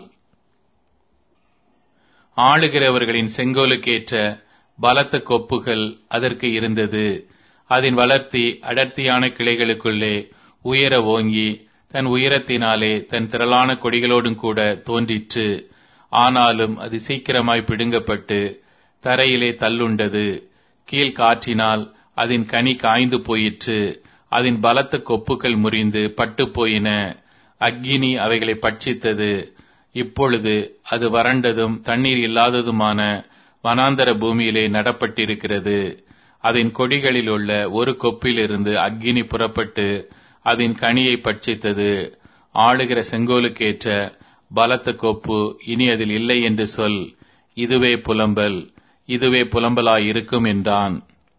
ஆளுகிறவர்களின் செங்கோலுக்கேற்ற பலத்த கொப்புகள் அதற்கு இருந்தது அதன் வளர்த்தி அடர்த்தியான கிளைகளுக்குள்ளே உயர ஓங்கி தன் உயரத்தினாலே தன் திரளான கொடிகளோடும் கூட தோன்றிற்று ஆனாலும் அது சீக்கிரமாய் பிடுங்கப்பட்டு தரையிலே தள்ளுண்டது கீழ் காற்றினால் அதன் கனி காய்ந்து போயிற்று அதன் பலத்த கொப்புகள் முறிந்து பட்டு போயின அக்கினி அவைகளை பட்சித்தது இப்பொழுது அது வறண்டதும் தண்ணீர் இல்லாததுமான வனாந்தர பூமியிலே நடப்பட்டிருக்கிறது அதன் கொடிகளில் உள்ள ஒரு கொப்பிலிருந்து அக்கினி புறப்பட்டு அதன் கனியை பட்சித்தது ஆளுகிற செங்கோலுக்கேற்ற பலத்த கொப்பு இனி அதில் இல்லை என்று சொல் இதுவே புலம்பல் இதுவே புலம்பலாயிருக்கும் என்றான்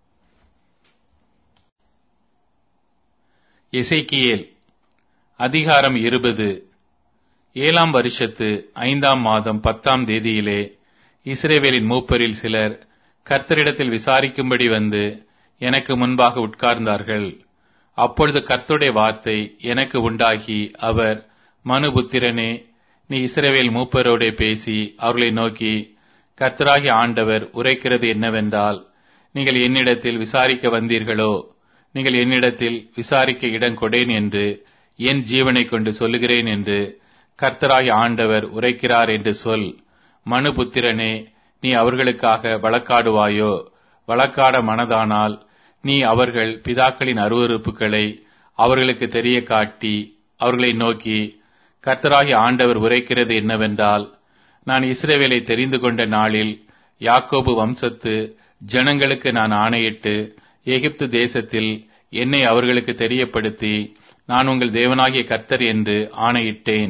எசைக்கியேல் அதிகாரம் இருபது ஏழாம் வருஷத்து ஐந்தாம் மாதம் பத்தாம் தேதியிலே இஸ்ரேவேலின் மூப்பரில் சிலர் கர்த்தரிடத்தில் விசாரிக்கும்படி வந்து எனக்கு முன்பாக உட்கார்ந்தார்கள் அப்பொழுது கர்த்தருடைய வார்த்தை எனக்கு உண்டாகி அவர் மனுபுத்திரனே நீ இஸ்ரவேல் மூப்பரோடே பேசி அவர்களை நோக்கி கர்த்தராகி ஆண்டவர் உரைக்கிறது என்னவென்றால் நீங்கள் என்னிடத்தில் விசாரிக்க வந்தீர்களோ நீங்கள் என்னிடத்தில் விசாரிக்க இடம் கொடேன் என்று என் ஜீவனை கொண்டு சொல்லுகிறேன் என்று கர்த்தராய் ஆண்டவர் உரைக்கிறார் என்று சொல் மனுபுத்திரனே நீ அவர்களுக்காக வழக்காடுவாயோ வழக்காட மனதானால் நீ அவர்கள் பிதாக்களின் அருவறுப்புகளை அவர்களுக்கு தெரிய காட்டி அவர்களை நோக்கி கர்த்தராகி ஆண்டவர் உரைக்கிறது என்னவென்றால் நான் இஸ்ரேவேலை தெரிந்து கொண்ட நாளில் யாக்கோபு வம்சத்து ஜனங்களுக்கு நான் ஆணையிட்டு எகிப்து தேசத்தில் என்னை அவர்களுக்கு தெரியப்படுத்தி நான் உங்கள் தேவனாகிய கர்த்தர் என்று ஆணையிட்டேன்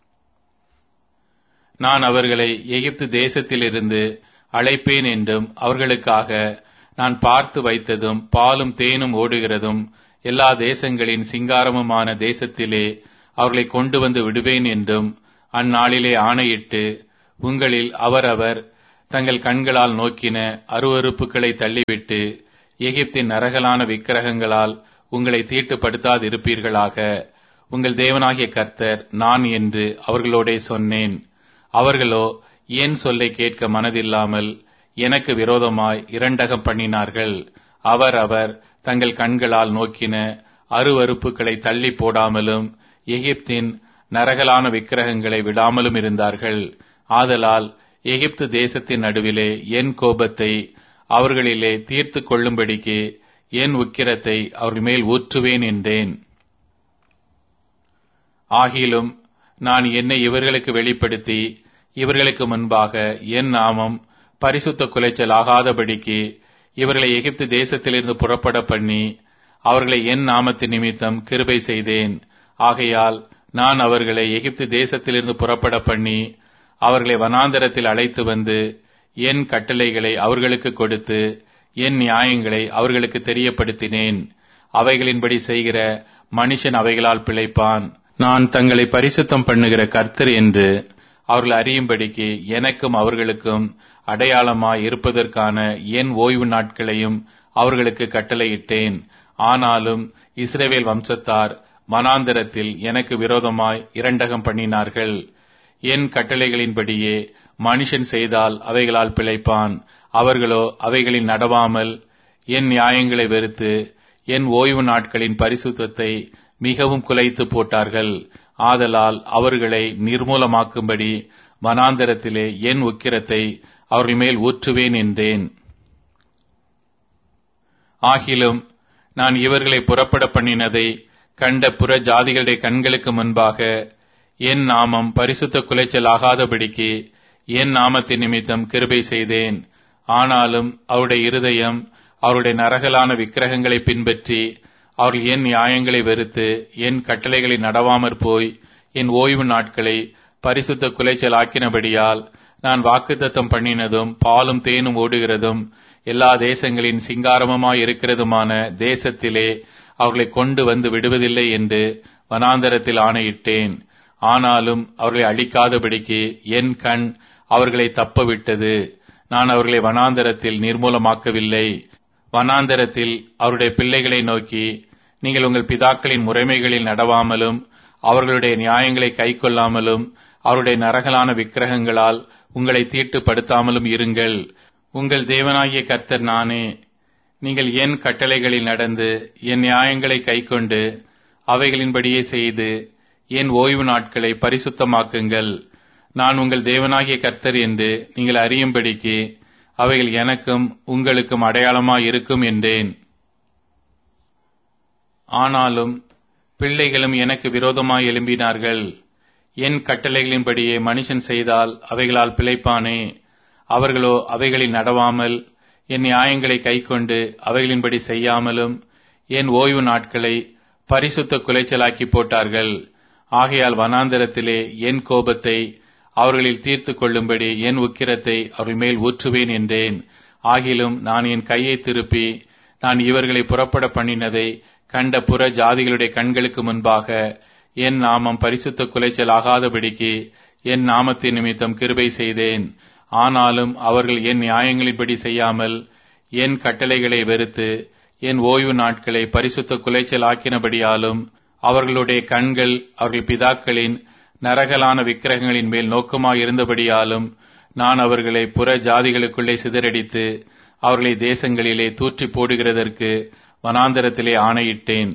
நான் அவர்களை எகிப்து தேசத்திலிருந்து அழைப்பேன் என்றும் அவர்களுக்காக நான் பார்த்து வைத்ததும் பாலும் தேனும் ஓடுகிறதும் எல்லா தேசங்களின் சிங்காரமுமான தேசத்திலே அவர்களை கொண்டு வந்து விடுவேன் என்றும் அந்நாளிலே ஆணையிட்டு உங்களில் அவரவர் தங்கள் கண்களால் நோக்கின அருவருப்புகளை தள்ளிவிட்டு எகிப்தின் நரகலான விக்கிரகங்களால் உங்களை தீட்டுப்படுத்தாதிருப்பீர்களாக உங்கள் தேவனாகிய கர்த்தர் நான் என்று அவர்களோடே சொன்னேன் அவர்களோ என் சொல்லை கேட்க மனதில்லாமல் எனக்கு விரோதமாய் இரண்டகம் பண்ணினார்கள் அவர் அவர் தங்கள் கண்களால் நோக்கின அருவருப்புகளை தள்ளி போடாமலும் எகிப்தின் நரகலான விக்கிரகங்களை விடாமலும் இருந்தார்கள் ஆதலால் எகிப்து தேசத்தின் நடுவிலே என் கோபத்தை அவர்களிலே தீர்த்து கொள்ளும்படிக்கு என் உக்கிரத்தை அவர்கள் மேல் ஊற்றுவேன் என்றேன் ஆகிலும் நான் என்னை இவர்களுக்கு வெளிப்படுத்தி இவர்களுக்கு முன்பாக என் நாமம் பரிசுத்த குலைச்சல் ஆகாதபடிக்கு இவர்களை எகிப்து தேசத்திலிருந்து புறப்பட பண்ணி அவர்களை என் நாமத்து நிமித்தம் கிருபை செய்தேன் ஆகையால் நான் அவர்களை எகிப்து தேசத்திலிருந்து புறப்பட பண்ணி அவர்களை வனாந்தரத்தில் அழைத்து வந்து என் கட்டளைகளை அவர்களுக்கு கொடுத்து என் நியாயங்களை அவர்களுக்கு தெரியப்படுத்தினேன் அவைகளின்படி செய்கிற மனுஷன் அவைகளால் பிழைப்பான் நான் தங்களை பரிசுத்தம் பண்ணுகிற கர்த்தர் என்று அவர்கள் அறியும்படிக்கு எனக்கும் அவர்களுக்கும் அடையாளமாய் இருப்பதற்கான என் ஓய்வு நாட்களையும் அவர்களுக்கு கட்டளையிட்டேன் ஆனாலும் இஸ்ரேவேல் வம்சத்தார் மனாந்தரத்தில் எனக்கு விரோதமாய் இரண்டகம் பண்ணினார்கள் என் கட்டளைகளின்படியே மனுஷன் செய்தால் அவைகளால் பிழைப்பான் அவர்களோ அவைகளில் நடவாமல் என் நியாயங்களை வெறுத்து என் ஓய்வு நாட்களின் பரிசுத்தத்தை மிகவும் குலைத்து போட்டார்கள் ஆதலால் அவர்களை நிர்மூலமாக்கும்படி வனாந்தரத்திலே என் உக்கிரத்தை அவர்கள் மேல் ஊற்றுவேன் என்றேன் ஆகிலும் நான் இவர்களை புறப்பட பண்ணினதை கண்ட புற ஜாதிகளுடைய கண்களுக்கு முன்பாக என் நாமம் பரிசுத்த குலைச்சல் ஆகாதபடிக்கு என் நாமத்தின் நிமித்தம் கிருபை செய்தேன் ஆனாலும் அவருடைய இருதயம் அவருடைய நரகலான விக்கிரகங்களை பின்பற்றி அவர்கள் என் நியாயங்களை வெறுத்து என் கட்டளைகளை நடவாமற் போய் என் ஓய்வு நாட்களை பரிசுத்த குலைச்சல் ஆக்கினபடியால் நான் வாக்குத்தத்தம் பண்ணினதும் பாலும் தேனும் ஓடுகிறதும் எல்லா தேசங்களின் சிங்காரமுமாய் இருக்கிறதுமான தேசத்திலே அவர்களை கொண்டு வந்து விடுவதில்லை என்று வனாந்தரத்தில் ஆணையிட்டேன் ஆனாலும் அவர்களை அழிக்காதபடிக்கு என் கண் அவர்களை தப்ப விட்டது நான் அவர்களை வனாந்தரத்தில் நிர்மூலமாக்கவில்லை வனாந்தரத்தில் அவருடைய பிள்ளைகளை நோக்கி நீங்கள் உங்கள் பிதாக்களின் முறைமைகளில் நடவாமலும் அவர்களுடைய நியாயங்களை கைக்கொள்ளாமலும் அவருடைய நரகலான விக்கிரகங்களால் உங்களை தீட்டுப்படுத்தாமலும் இருங்கள் உங்கள் தேவனாகிய கர்த்தர் நானே நீங்கள் என் கட்டளைகளில் நடந்து என் நியாயங்களை கைக்கொண்டு அவைகளின்படியே செய்து என் ஓய்வு நாட்களை பரிசுத்தமாக்குங்கள் நான் உங்கள் தேவனாகிய கர்த்தர் என்று நீங்கள் அறியும்படிக்கு அவைகள் எனக்கும் உங்களுக்கும் அடையாளமாய் இருக்கும் என்றேன் ஆனாலும் பிள்ளைகளும் எனக்கு விரோதமாய் எழும்பினார்கள் என் கட்டளைகளின்படியே மனுஷன் செய்தால் அவைகளால் பிழைப்பானே அவர்களோ அவைகளில் நடவாமல் என் நியாயங்களை கைக்கொண்டு அவைகளின்படி செய்யாமலும் என் ஓய்வு நாட்களை பரிசுத்த குலைச்சலாக்கி போட்டார்கள் ஆகையால் வனாந்தரத்திலே என் கோபத்தை அவர்களில் தீர்த்து கொள்ளும்படி என் உக்கிரத்தை அவர்கள் மேல் ஊற்றுவேன் என்றேன் ஆகிலும் நான் என் கையை திருப்பி நான் இவர்களை புறப்பட பண்ணினதை கண்ட புற ஜாதிகளுடைய கண்களுக்கு முன்பாக என் நாமம் பரிசுத்த குலைச்சல் ஆகாதபடிக்கு என் நாமத்தின் நிமித்தம் கிருபை செய்தேன் ஆனாலும் அவர்கள் என் நியாயங்களின்படி செய்யாமல் என் கட்டளைகளை வெறுத்து என் ஓய்வு நாட்களை பரிசுத்த குலைச்சல் ஆக்கினபடியாலும் அவர்களுடைய கண்கள் அவர்கள் பிதாக்களின் நரகலான விக்கிரகங்களின் மேல் நோக்கமாய் இருந்தபடியாலும் நான் அவர்களை புற ஜாதிகளுக்குள்ளே சிதறடித்து அவர்களை தேசங்களிலே தூற்றி போடுகிறதற்கு வனாந்தரத்திலே ஆணையிட்டேன்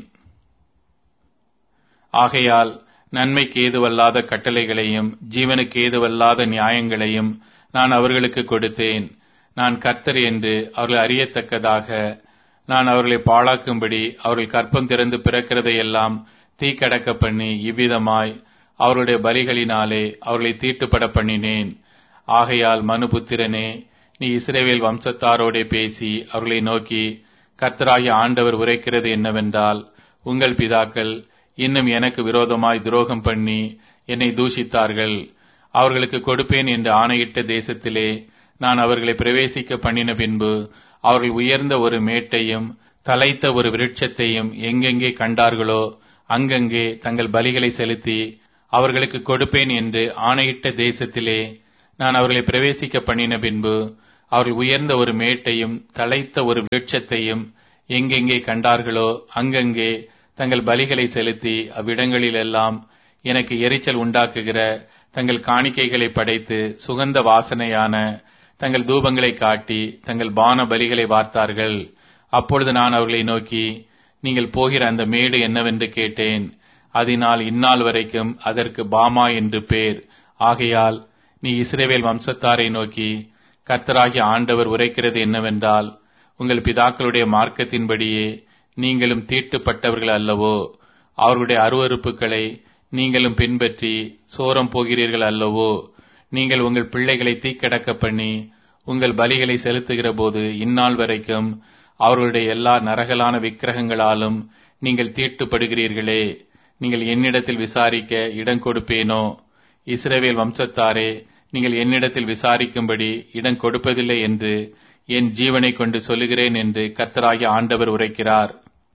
ஆகையால் நன்மைக்கு ஏதுவல்லாத கட்டளைகளையும் ஜீவனுக்கு ஏதுவல்லாத நியாயங்களையும் நான் அவர்களுக்கு கொடுத்தேன் நான் கர்த்தர் என்று அவர்கள் அறியத்தக்கதாக நான் அவர்களை பாழாக்கும்படி அவர்கள் கற்பம் திறந்து பிறக்கிறதையெல்லாம் தீக்கடக்க பண்ணி இவ்விதமாய் அவருடைய பலிகளினாலே அவர்களை தீட்டுப்பட பண்ணினேன் ஆகையால் மனுபுத்திரனே நீ இஸ்ரேவேல் வம்சத்தாரோடே பேசி அவர்களை நோக்கி கர்த்தராகிய ஆண்டவர் உரைக்கிறது என்னவென்றால் உங்கள் பிதாக்கள் இன்னும் எனக்கு விரோதமாய் துரோகம் பண்ணி என்னை தூஷித்தார்கள் அவர்களுக்கு கொடுப்பேன் என்று ஆணையிட்ட தேசத்திலே நான் அவர்களை பிரவேசிக்க பண்ணின பின்பு அவர்கள் உயர்ந்த ஒரு மேட்டையும் தலைத்த ஒரு விருட்சத்தையும் எங்கெங்கே கண்டார்களோ அங்கங்கே தங்கள் பலிகளை செலுத்தி அவர்களுக்கு கொடுப்பேன் என்று ஆணையிட்ட தேசத்திலே நான் அவர்களை பிரவேசிக்க பண்ணின பின்பு அவர்கள் உயர்ந்த ஒரு மேட்டையும் தழைத்த ஒரு விருட்சத்தையும் எங்கெங்கே கண்டார்களோ அங்கங்கே தங்கள் பலிகளை செலுத்தி அவ்விடங்களிலெல்லாம் எனக்கு எரிச்சல் உண்டாக்குகிற தங்கள் காணிக்கைகளை படைத்து சுகந்த வாசனையான தங்கள் தூபங்களை காட்டி தங்கள் பான பலிகளை வார்த்தார்கள் அப்பொழுது நான் அவர்களை நோக்கி நீங்கள் போகிற அந்த மேடு என்னவென்று கேட்டேன் அதனால் இந்நாள் வரைக்கும் அதற்கு பாமா என்று பேர் ஆகையால் நீ இஸ்ரேவேல் வம்சத்தாரை நோக்கி கர்த்தராகிய ஆண்டவர் உரைக்கிறது என்னவென்றால் உங்கள் பிதாக்களுடைய மார்க்கத்தின்படியே நீங்களும் தீட்டுப்பட்டவர்கள் அல்லவோ அவர்களுடைய அருவறுப்புகளை நீங்களும் பின்பற்றி சோரம் போகிறீர்கள் அல்லவோ நீங்கள் உங்கள் பிள்ளைகளை தீக்கடக்க பண்ணி உங்கள் பலிகளை செலுத்துகிற போது இந்நாள் வரைக்கும் அவர்களுடைய எல்லா நரகலான விக்கிரகங்களாலும் நீங்கள் தீட்டுப்படுகிறீர்களே நீங்கள் என்னிடத்தில் விசாரிக்க இடம் கொடுப்பேனோ இஸ்ரவேல் வம்சத்தாரே நீங்கள் என்னிடத்தில் விசாரிக்கும்படி இடம் கொடுப்பதில்லை என்று என் ஜீவனை கொண்டு சொல்லுகிறேன் என்று கர்த்தராகிய ஆண்டவர் உரைக்கிறார்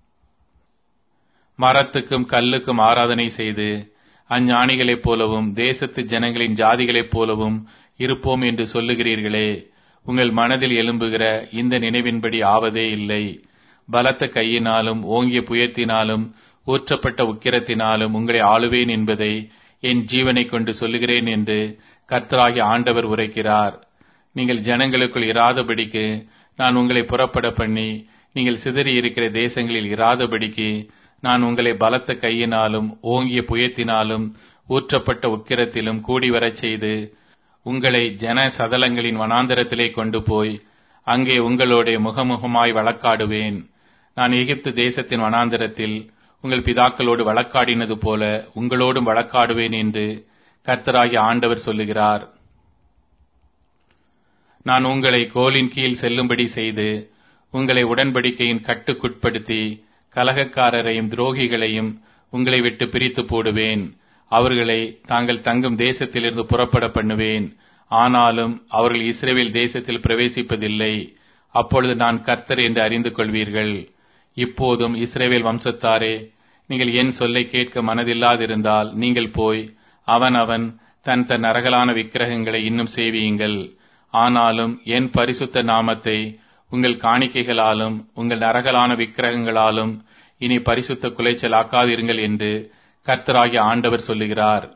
மரத்துக்கும் கல்லுக்கும் ஆராதனை செய்து அஞ்ஞானிகளைப் போலவும் தேசத்து ஜனங்களின் ஜாதிகளைப் போலவும் இருப்போம் என்று சொல்லுகிறீர்களே உங்கள் மனதில் எழும்புகிற இந்த நினைவின்படி ஆவதே இல்லை பலத்த கையினாலும் ஓங்கிய புயத்தினாலும் ஊற்றப்பட்ட உக்கிரத்தினாலும் உங்களை ஆளுவேன் என்பதை என் ஜீவனை கொண்டு சொல்லுகிறேன் என்று கர்த்தராகிய ஆண்டவர் உரைக்கிறார் நீங்கள் ஜனங்களுக்குள் இராதபடிக்கு நான் உங்களை புறப்பட பண்ணி நீங்கள் சிதறி இருக்கிற தேசங்களில் இராதபடிக்கு நான் உங்களை பலத்த கையினாலும் ஓங்கிய புயத்தினாலும் ஊற்றப்பட்ட உக்கிரத்திலும் கூடி வரச் செய்து உங்களை ஜன சதலங்களின் வனாந்தரத்திலே கொண்டு போய் அங்கே உங்களோட முகமுகமாய் வழக்காடுவேன் நான் எகிப்து தேசத்தின் வனாந்தரத்தில் உங்கள் பிதாக்களோடு வழக்காடினது போல உங்களோடும் வழக்காடுவேன் என்று கர்த்தராகிய ஆண்டவர் சொல்லுகிறார் நான் உங்களை கோலின் கீழ் செல்லும்படி செய்து உங்களை உடன்படிக்கையின் கட்டுக்குட்படுத்தி கலகக்காரரையும் துரோகிகளையும் உங்களை விட்டு பிரித்து போடுவேன் அவர்களை தாங்கள் தங்கும் தேசத்திலிருந்து புறப்பட பண்ணுவேன் ஆனாலும் அவர்கள் இஸ்ரேல் தேசத்தில் பிரவேசிப்பதில்லை அப்பொழுது நான் கர்த்தர் என்று அறிந்து கொள்வீர்கள் இப்போதும் இஸ்ரேவேல் வம்சத்தாரே நீங்கள் என் சொல்லை கேட்க மனதில்லாதிருந்தால் நீங்கள் போய் அவன் அவன் தன் தன் நரகலான விக்கிரகங்களை இன்னும் சேவியுங்கள் ஆனாலும் என் பரிசுத்த நாமத்தை உங்கள் காணிக்கைகளாலும் உங்கள் நரகலான விக்கிரகங்களாலும் இனி பரிசுத்த குலைச்சல் ஆக்காதிருங்கள் என்று கர்த்தராகிய ஆண்டவர் சொல்லுகிறார்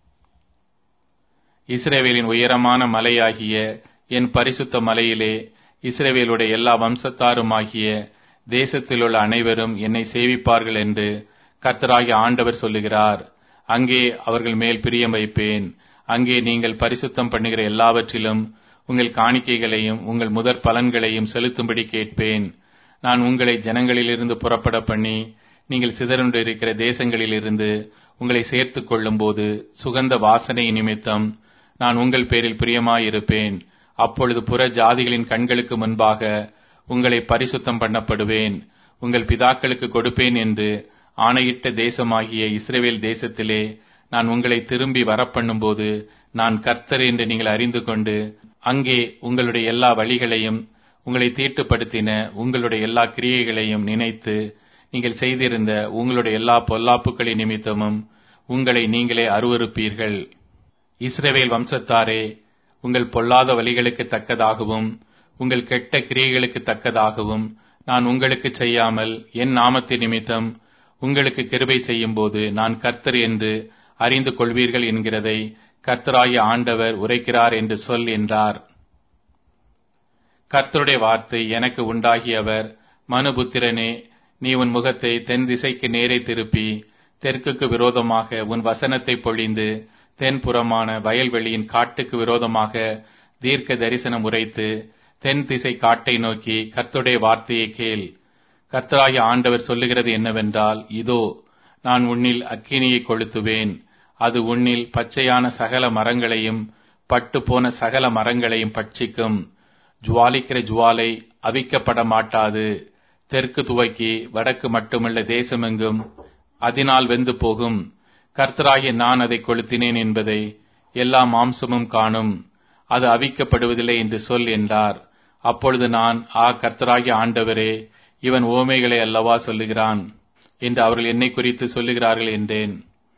இஸ்ரேவேலின் உயரமான மலையாகிய என் பரிசுத்த மலையிலே இஸ்ரேவேலுடைய எல்லா வம்சத்தாருமாகிய தேசத்திலுள்ள அனைவரும் என்னை சேவிப்பார்கள் என்று கர்த்தராகிய ஆண்டவர் சொல்லுகிறார் அங்கே அவர்கள் மேல் பிரியம் வைப்பேன் அங்கே நீங்கள் பரிசுத்தம் பண்ணுகிற எல்லாவற்றிலும் உங்கள் காணிக்கைகளையும் உங்கள் முதற் பலன்களையும் செலுத்தும்படி கேட்பேன் நான் உங்களை ஜனங்களிலிருந்து புறப்பட பண்ணி நீங்கள் சிதறுண்டு இருக்கிற தேசங்களிலிருந்து உங்களை சேர்த்துக் கொள்ளும்போது சுகந்த வாசனை நிமித்தம் நான் உங்கள் பேரில் பிரியமாயிருப்பேன் அப்பொழுது புற ஜாதிகளின் கண்களுக்கு முன்பாக உங்களை பரிசுத்தம் பண்ணப்படுவேன் உங்கள் பிதாக்களுக்கு கொடுப்பேன் என்று ஆணையிட்ட தேசமாகிய இஸ்ரேவேல் தேசத்திலே நான் உங்களை திரும்பி வரப்பண்ணும்போது நான் கர்த்தர் என்று நீங்கள் அறிந்து கொண்டு அங்கே உங்களுடைய எல்லா வழிகளையும் உங்களை தீட்டுப்படுத்தின உங்களுடைய எல்லா கிரியைகளையும் நினைத்து நீங்கள் செய்திருந்த உங்களுடைய எல்லா பொல்லாப்புக்களின் நிமித்தமும் உங்களை நீங்களே அருவறுப்பீர்கள் இஸ்ரவேல் வம்சத்தாரே உங்கள் பொல்லாத வழிகளுக்கு தக்கதாகவும் உங்கள் கெட்ட கிரியைகளுக்கு தக்கதாகவும் நான் உங்களுக்கு செய்யாமல் என் நாமத்தின் நிமித்தம் உங்களுக்கு கிருபை செய்யும்போது நான் கர்த்தர் என்று அறிந்து கொள்வீர்கள் என்கிறதை கர்த்தராகிய ஆண்டவர் உரைக்கிறார் என்று சொல் என்றார் கர்த்தருடைய வார்த்தை எனக்கு உண்டாகியவர் மனுபுத்திரனே நீ உன் முகத்தை தென் திசைக்கு நேரே திருப்பி தெற்குக்கு விரோதமாக உன் வசனத்தை பொழிந்து தென்புறமான வயல்வெளியின் காட்டுக்கு விரோதமாக தீர்க்க தரிசனம் உரைத்து தென் திசை காட்டை நோக்கி கர்த்தருடைய வார்த்தையை கேள் கர்த்தராகிய ஆண்டவர் சொல்லுகிறது என்னவென்றால் இதோ நான் உன்னில் அக்கினியை கொளுத்துவேன் அது உன்னில் பச்சையான சகல மரங்களையும் பட்டு போன சகல மரங்களையும் பட்சிக்கும் ஜுவாலிக்கிற ஜுவாலை அவிக்கப்பட மாட்டாது தெற்கு துவக்கி வடக்கு மட்டுமல்ல தேசமெங்கும் அதனால் வெந்து போகும் கர்த்தராகிய நான் அதை கொளுத்தினேன் என்பதை எல்லா மாம்சமும் காணும் அது அவிக்கப்படுவதில்லை என்று சொல் என்றார் அப்பொழுது நான் ஆ கர்த்தராகிய ஆண்டவரே இவன் ஓமைகளை அல்லவா சொல்லுகிறான் என்று அவர்கள் என்னை குறித்து சொல்லுகிறார்கள் என்றேன்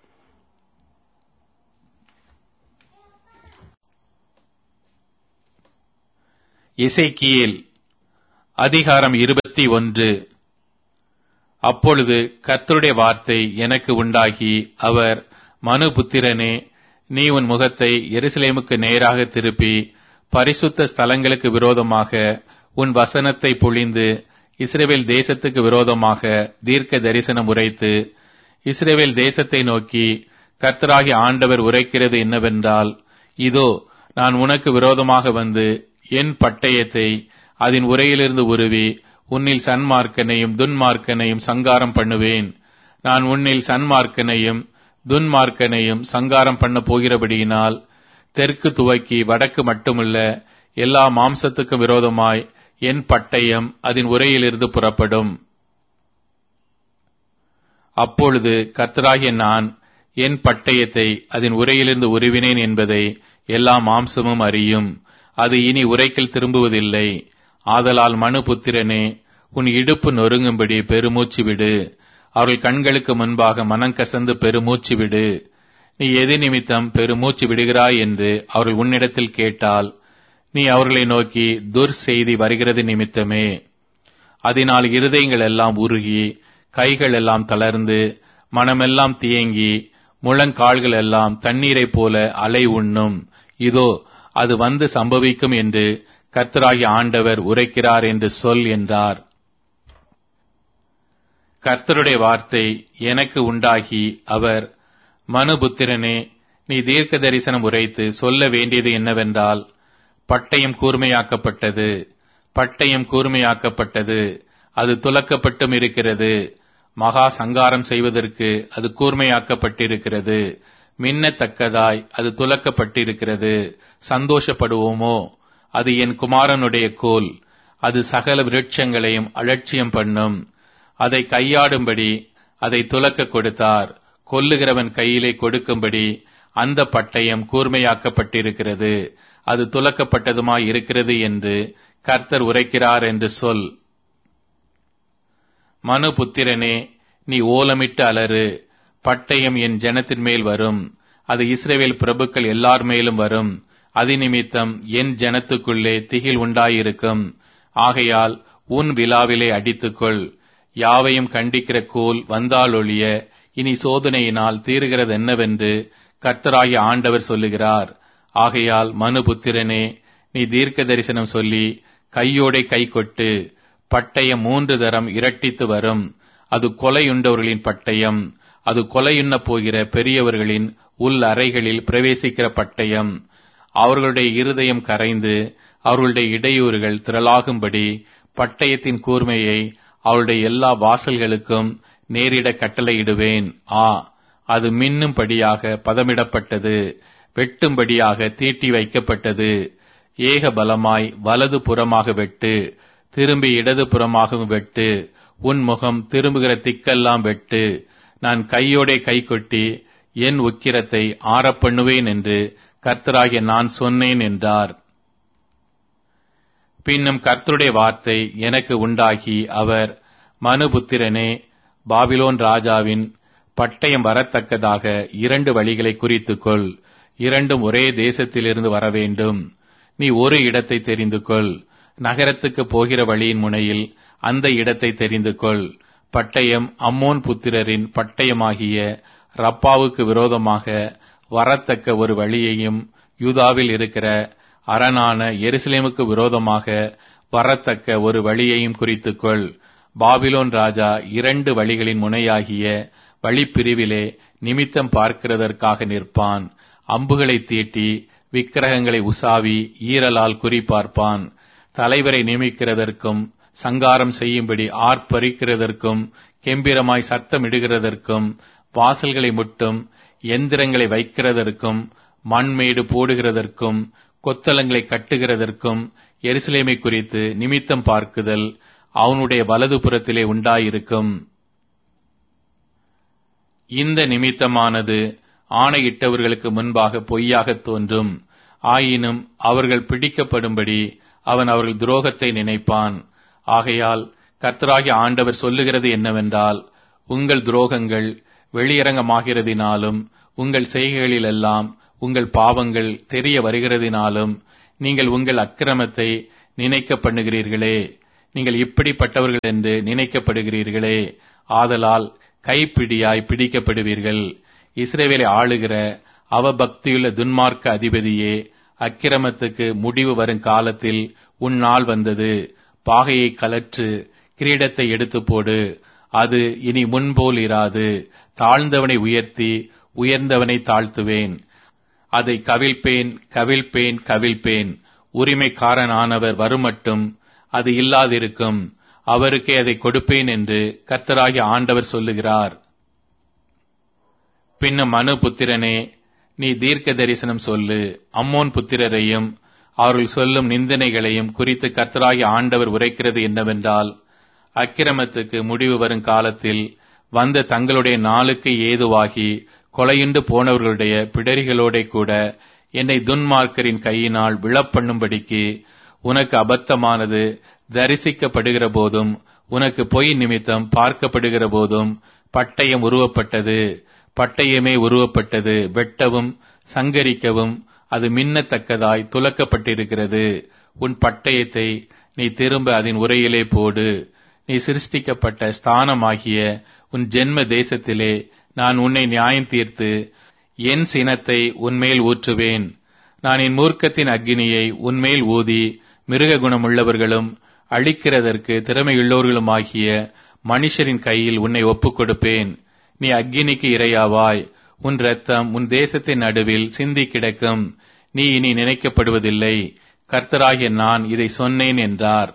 இசைக்கியேல் அதிகாரம் இருபத்தி ஒன்று அப்பொழுது கர்த்தருடைய வார்த்தை எனக்கு உண்டாகி அவர் மனுபுத்திரனே நீ உன் முகத்தை எருசலேமுக்கு நேராக திருப்பி பரிசுத்த ஸ்தலங்களுக்கு விரோதமாக உன் வசனத்தை பொழிந்து இஸ்ரேவேல் தேசத்துக்கு விரோதமாக தீர்க்க தரிசனம் உரைத்து இஸ்ரேவேல் தேசத்தை நோக்கி கர்த்தராகி ஆண்டவர் உரைக்கிறது என்னவென்றால் இதோ நான் உனக்கு விரோதமாக வந்து என் பட்டயத்தை அதன் உரையிலிருந்து உருவி உன்னில் சன்மார்க்கனையும் துன்மார்க்கனையும் சங்காரம் பண்ணுவேன் நான் உன்னில் சன்மார்க்கனையும் துன்மார்க்கனையும் சங்காரம் பண்ண போகிறபடியினால் தெற்கு துவக்கி வடக்கு மட்டுமல்ல எல்லா மாம்சத்துக்கும் விரோதமாய் என் பட்டயம் அதன் உரையிலிருந்து புறப்படும் அப்பொழுது கர்த்தராகிய நான் என் பட்டயத்தை அதன் உரையிலிருந்து உருவினேன் என்பதை எல்லா மாம்சமும் அறியும் அது இனி உரைக்கில் திரும்புவதில்லை ஆதலால் மனு புத்திரனே உன் இடுப்பு நொறுங்கும்படி பெருமூச்சு விடு அவர்கள் கண்களுக்கு முன்பாக மனங்கசந்து பெருமூச்சு விடு நீ எது நிமித்தம் பெருமூச்சு விடுகிறாய் என்று அவர்கள் உன்னிடத்தில் கேட்டால் நீ அவர்களை நோக்கி துர் செய்தி வருகிறது நிமித்தமே அதனால் இருதயங்கள் எல்லாம் உருகி கைகள் எல்லாம் தளர்ந்து மனமெல்லாம் தியங்கி முழங்கால்கள் எல்லாம் தண்ணீரைப் போல அலை உண்ணும் இதோ அது வந்து சம்பவிக்கும் என்று கர்த்தராகிய ஆண்டவர் உரைக்கிறார் என்று சொல் என்றார் கர்த்தருடைய வார்த்தை எனக்கு உண்டாகி அவர் மனுபுத்திரனே நீ தீர்க்க தரிசனம் உரைத்து சொல்ல வேண்டியது என்னவென்றால் பட்டயம் கூர்மையாக்கப்பட்டது பட்டயம் கூர்மையாக்கப்பட்டது அது துலக்கப்பட்டும் இருக்கிறது மகா சங்காரம் செய்வதற்கு அது கூர்மையாக்கப்பட்டிருக்கிறது மின்னத்தக்கதாய் அது துலக்கப்பட்டிருக்கிறது சந்தோஷப்படுவோமோ அது என் குமாரனுடைய கோல் அது சகல விருட்சங்களையும் அலட்சியம் பண்ணும் அதை கையாடும்படி அதை துலக்க கொடுத்தார் கொல்லுகிறவன் கையிலே கொடுக்கும்படி அந்த பட்டயம் கூர்மையாக்கப்பட்டிருக்கிறது அது துலக்கப்பட்டதுமாய் இருக்கிறது என்று கர்த்தர் உரைக்கிறார் என்று சொல் மனு புத்திரனே நீ ஓலமிட்டு அலறு பட்டயம் என் ஜனத்தின் மேல் வரும் அது இஸ்ரேவேல் பிரபுக்கள் எல்லார் மேலும் வரும் அதிநிமித்தம் என் ஜனத்துக்குள்ளே திகில் உண்டாயிருக்கும் ஆகையால் உன் விழாவிலே அடித்துக்கொள் யாவையும் கண்டிக்கிற கோல் வந்தாலொழிய இனி சோதனையினால் தீருகிறது என்னவென்று கர்த்தராகிய ஆண்டவர் சொல்லுகிறார் ஆகையால் மனுபுத்திரனே நீ தீர்க்க தரிசனம் சொல்லி கையோடே கை கொட்டு பட்டயம் மூன்று தரம் இரட்டித்து வரும் அது கொலையுண்டவர்களின் பட்டயம் அது கொலையுண்ண போகிற பெரியவர்களின் உள் அறைகளில் பிரவேசிக்கிற பட்டயம் அவர்களுடைய இருதயம் கரைந்து அவர்களுடைய இடையூறுகள் திரளாகும்படி பட்டயத்தின் கூர்மையை அவருடைய எல்லா வாசல்களுக்கும் நேரிட கட்டளையிடுவேன் ஆ அது மின்னும்படியாக பதமிடப்பட்டது வெட்டும்படியாக தீட்டி வைக்கப்பட்டது ஏக பலமாய் வலது புறமாக வெட்டு திரும்பி இடது புறமாகவும் வெட்டு உன் முகம் திரும்புகிற திக்கெல்லாம் வெட்டு நான் கையோடே கை கொட்டி என் உக்கிரத்தை ஆறப்பண்ணுவேன் என்று கர்த்தராகிய நான் சொன்னேன் என்றார் பின்னும் கர்த்தருடைய வார்த்தை எனக்கு உண்டாகி அவர் மனுபுத்திரனே பாபிலோன் ராஜாவின் பட்டயம் வரத்தக்கதாக இரண்டு வழிகளை குறித்துக்கொள் இரண்டும் ஒரே தேசத்திலிருந்து வர வேண்டும் நீ ஒரு இடத்தை தெரிந்து கொள் நகரத்துக்கு போகிற வழியின் முனையில் அந்த இடத்தை தெரிந்து கொள் பட்டயம் அம்மோன் புத்திரரின் பட்டயமாகிய ரப்பாவுக்கு விரோதமாக வரத்தக்க ஒரு வழியையும் யூதாவில் இருக்கிற அரணான எருசலேமுக்கு விரோதமாக வரத்தக்க ஒரு வழியையும் குறித்துக்கொள் பாபிலோன் ராஜா இரண்டு வழிகளின் முனையாகிய வழிப்பிரிவிலே நிமித்தம் பார்க்கிறதற்காக நிற்பான் அம்புகளை தீட்டி விக்கிரகங்களை உசாவி ஈரலால் குறிப்பார்ப்பான் தலைவரை நியமிக்கிறதற்கும் சங்காரம் செய்யும்படி ஆர்ப்பரிக்கிறதற்கும் கெம்பிரமாய் சத்தமிடுகிறதற்கும் வாசல்களை முட்டும் எந்திரங்களை வைக்கிறதற்கும் மண்மேடு போடுகிறதற்கும் கொத்தளங்களை கட்டுகிறதற்கும் எருசலேமை குறித்து நிமித்தம் பார்க்குதல் அவனுடைய வலது புறத்திலே உண்டாயிருக்கும் இந்த நிமித்தமானது ஆணையிட்டவர்களுக்கு முன்பாக பொய்யாக தோன்றும் ஆயினும் அவர்கள் பிடிக்கப்படும்படி அவன் அவர்கள் துரோகத்தை நினைப்பான் ஆகையால் கர்த்தராகிய ஆண்டவர் சொல்லுகிறது என்னவென்றால் உங்கள் துரோகங்கள் வெளியரங்கமாகிறதினாலும் உங்கள் செய்கைகளிலெல்லாம் உங்கள் பாவங்கள் தெரிய வருகிறதினாலும் நீங்கள் உங்கள் அக்கிரமத்தை நினைக்க பண்ணுகிறீர்களே நீங்கள் இப்படிப்பட்டவர்கள் என்று நினைக்கப்படுகிறீர்களே ஆதலால் கைப்பிடியாய் பிடிக்கப்படுவீர்கள் இஸ்ரேவேலை ஆளுகிற அவபக்தியுள்ள துன்மார்க்க அதிபதியே அக்கிரமத்துக்கு முடிவு வரும் காலத்தில் உன் நாள் வந்தது பாகையை கலற்று கிரீடத்தை எடுத்து போடு அது இனி முன்போல் இராது தாழ்ந்தவனை உயர்த்தி உயர்ந்தவனை தாழ்த்துவேன் அதை கவிழ்ப்பேன் கவிழ்ப்பேன் கவிழ்ப்பேன் உரிமைக்காரனானவர் வருமட்டும் அது இல்லாதிருக்கும் அவருக்கே அதை கொடுப்பேன் என்று கர்த்தராகிய ஆண்டவர் சொல்லுகிறார் பின்னும் மனு புத்திரனே நீ தீர்க்க தரிசனம் சொல்லு அம்மோன் புத்திரரையும் அவர்கள் சொல்லும் நிந்தனைகளையும் குறித்து கர்த்தராகிய ஆண்டவர் உரைக்கிறது என்னவென்றால் அக்கிரமத்துக்கு முடிவு வரும் காலத்தில் வந்த தங்களுடைய நாளுக்கு ஏதுவாகி கொலையுண்டு போனவர்களுடைய பிடரிகளோட கூட என்னை துன்மார்க்கரின் கையினால் விழப்பண்ணும்படிக்கு உனக்கு அபத்தமானது தரிசிக்கப்படுகிற போதும் உனக்கு பொய் நிமித்தம் பார்க்கப்படுகிற போதும் பட்டயம் உருவப்பட்டது பட்டயமே உருவப்பட்டது வெட்டவும் சங்கரிக்கவும் அது மின்னத்தக்கதாய் துலக்கப்பட்டிருக்கிறது உன் பட்டயத்தை நீ திரும்ப அதன் உரையிலே போடு நீ சிருஷ்டிக்கப்பட்ட ஸ்தானமாகிய உன் ஜென்ம தேசத்திலே நான் உன்னை நியாயம் தீர்த்து என் சினத்தை உன்மேல் ஊற்றுவேன் நான் என் மூர்க்கத்தின் அக்கினியை உன்மேல் ஊதி மிருக குணமுள்ளவர்களும் அழிக்கிறதற்கு திறமையுள்ளவர்களுமாகிய மனுஷரின் கையில் உன்னை ஒப்புக் கொடுப்பேன் நீ அக்கினிக்கு இரையாவாய் உன் ரத்தம் உன் தேசத்தின் நடுவில் சிந்தி கிடக்கும் நீ இனி நினைக்கப்படுவதில்லை கர்த்தராகிய நான் இதை சொன்னேன் என்றார்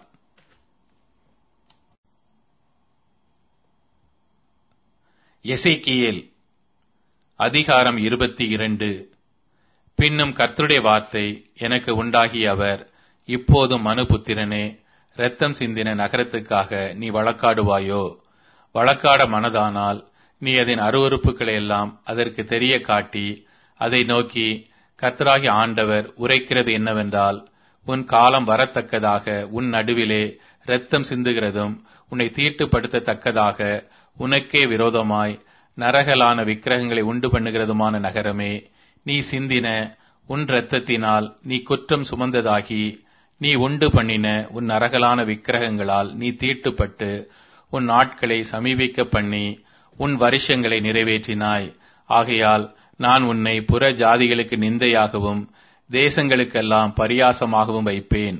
எசேக்கியேல் அதிகாரம் இருபத்தி இரண்டு பின்னும் கர்த்தருடைய வார்த்தை எனக்கு உண்டாகிய அவர் இப்போதும் மனுபுத்திரனே இரத்தம் சிந்தின நகரத்துக்காக நீ வழக்காடுவாயோ வழக்காட மனதானால் நீ அதன் அருவறுப்புகளை எல்லாம் அதற்கு தெரிய காட்டி அதை நோக்கி கர்த்தராகி ஆண்டவர் உரைக்கிறது என்னவென்றால் உன் காலம் வரத்தக்கதாக உன் நடுவிலே இரத்தம் சிந்துகிறதும் உன்னை தீட்டுப்படுத்தத்தக்கதாக உனக்கே விரோதமாய் நரகலான விக்கிரகங்களை உண்டு பண்ணுகிறதுமான நகரமே நீ சிந்தின உன் இரத்தத்தினால் நீ குற்றம் சுமந்ததாகி நீ உண்டு பண்ணின உன் நரகலான விக்கிரகங்களால் நீ தீட்டுப்பட்டு உன் நாட்களை சமீபிக்க பண்ணி உன் வருஷங்களை நிறைவேற்றினாய் ஆகையால் நான் உன்னை புற ஜாதிகளுக்கு நிந்தையாகவும் தேசங்களுக்கெல்லாம் பரியாசமாகவும் வைப்பேன்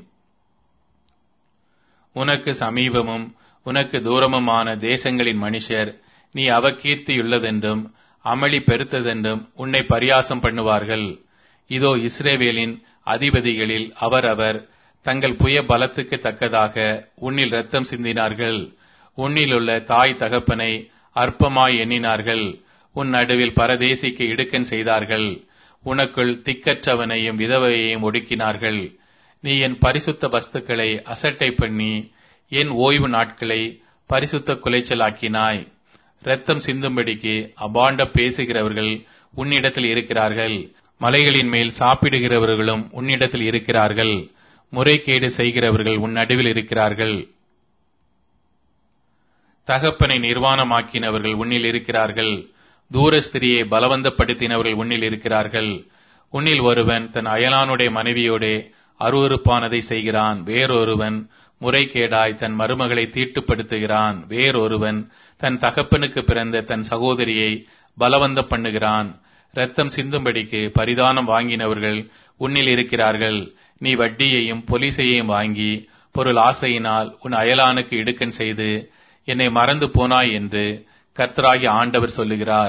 உனக்கு சமீபமும் உனக்கு தூரமுமான தேசங்களின் மனுஷர் நீ அவகீர்த்தியுள்ளதென்றும் அமளி பெருத்ததென்றும் உன்னை பரியாசம் பண்ணுவார்கள் இதோ இஸ்ரேவேலின் அதிபதிகளில் அவரவர் தங்கள் புய பலத்துக்கு தக்கதாக உன்னில் ரத்தம் சிந்தினார்கள் உன்னிலுள்ள தாய் தகப்பனை அற்பமாய் எண்ணினார்கள் உன் நடுவில் பரதேசிக்கு இடுக்கன் செய்தார்கள் உனக்குள் திக்கற்றவனையும் விதவையையும் ஒடுக்கினார்கள் நீ என் பரிசுத்த வஸ்துக்களை அசட்டை பண்ணி என் ஓய்வு நாட்களை பரிசுத்த குலைச்சலாக்கினாய் இரத்தம் சிந்தும்படிக்கு அபாண்ட பேசுகிறவர்கள் உன்னிடத்தில் இருக்கிறார்கள் மலைகளின் மேல் சாப்பிடுகிறவர்களும் உன்னிடத்தில் இருக்கிறார்கள் முறைகேடு செய்கிறவர்கள் உன் நடுவில் இருக்கிறார்கள் தகப்பனை நிர்வாணமாக்கினவர்கள் உன்னில் இருக்கிறார்கள் தூரஸ்திரியை பலவந்தப்படுத்தினவர்கள் உன்னில் இருக்கிறார்கள் உன்னில் ஒருவன் தன் அயலானுடைய மனைவியோடே அருவறுப்பானதை செய்கிறான் வேறொருவன் முறைகேடாய் தன் மருமகளை தீட்டுப்படுத்துகிறான் வேறொருவன் தன் தகப்பனுக்கு பிறந்த தன் சகோதரியை பலவந்தம் பண்ணுகிறான் ரத்தம் சிந்தும்படிக்கு பரிதானம் வாங்கினவர்கள் உன்னில் இருக்கிறார்கள் நீ வட்டியையும் பொலிசையையும் வாங்கி பொருள் ஆசையினால் உன் அயலானுக்கு இடுக்கன் செய்து என்னை மறந்து போனாய் என்று கர்த்தராகி ஆண்டவர் சொல்லுகிறார்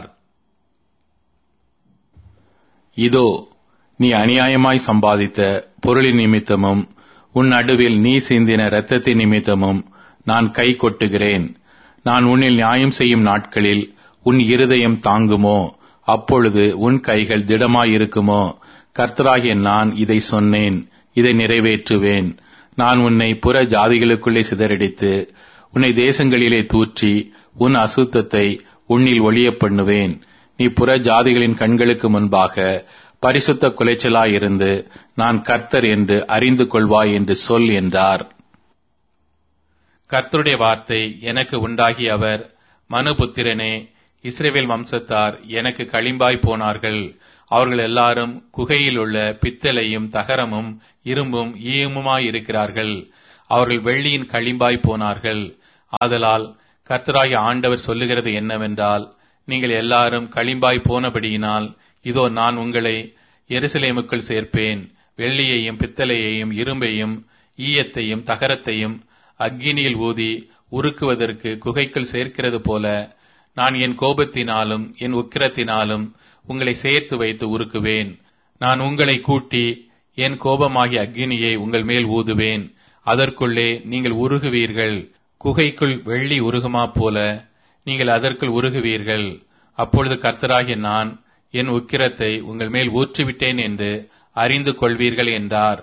இதோ நீ அநியாயமாய் சம்பாதித்த பொருளின் நிமித்தமும் உன் நடுவில் நீ சிந்தின இரத்தத்தின் நிமித்தமும் நான் கை கொட்டுகிறேன் நான் உன்னில் நியாயம் செய்யும் நாட்களில் உன் இருதயம் தாங்குமோ அப்பொழுது உன் கைகள் திடமாயிருக்குமோ கர்த்தராகிய நான் இதை சொன்னேன் இதை நிறைவேற்றுவேன் நான் உன்னை புற ஜாதிகளுக்குள்ளே சிதறடித்து உன்னை தேசங்களிலே தூற்றி உன் அசுத்தத்தை உன்னில் ஒளிய பண்ணுவேன் நீ புற ஜாதிகளின் கண்களுக்கு முன்பாக பரிசுத்த குலைச்சலாயிருந்து நான் கர்த்தர் என்று அறிந்து கொள்வாய் என்று சொல் என்றார் கர்த்தருடைய வார்த்தை எனக்கு உண்டாகி அவர் மனுபுத்திரனே இஸ்ரேவேல் வம்சத்தார் எனக்கு களிம்பாய் போனார்கள் அவர்கள் எல்லாரும் குகையில் உள்ள பித்தளையும் தகரமும் இரும்பும் ஈயமுமாயிருக்கிறார்கள் அவர்கள் வெள்ளியின் களிம்பாய் போனார்கள் ஆதலால் கர்த்தராகிய ஆண்டவர் சொல்லுகிறது என்னவென்றால் நீங்கள் எல்லாரும் களிம்பாய் போனபடியினால் இதோ நான் உங்களை எருசலேமுக்குள் சேர்ப்பேன் வெள்ளியையும் பித்தளையையும் இரும்பையும் ஈயத்தையும் தகரத்தையும் அக்கினியில் ஊதி உருக்குவதற்கு குகைக்குள் சேர்க்கிறது போல நான் என் கோபத்தினாலும் என் உக்கிரத்தினாலும் உங்களை சேர்த்து வைத்து உருக்குவேன் நான் உங்களை கூட்டி என் கோபமாகிய அக்கினியை உங்கள் மேல் ஊதுவேன் அதற்குள்ளே நீங்கள் உருகுவீர்கள் குகைக்குள் வெள்ளி உருகுமா போல நீங்கள் அதற்குள் உருகுவீர்கள் அப்பொழுது கர்த்தராகிய நான் என் உக்கிரத்தை உங்கள் மேல் ஊற்றிவிட்டேன் என்று அறிந்து கொள்வீர்கள் என்றார்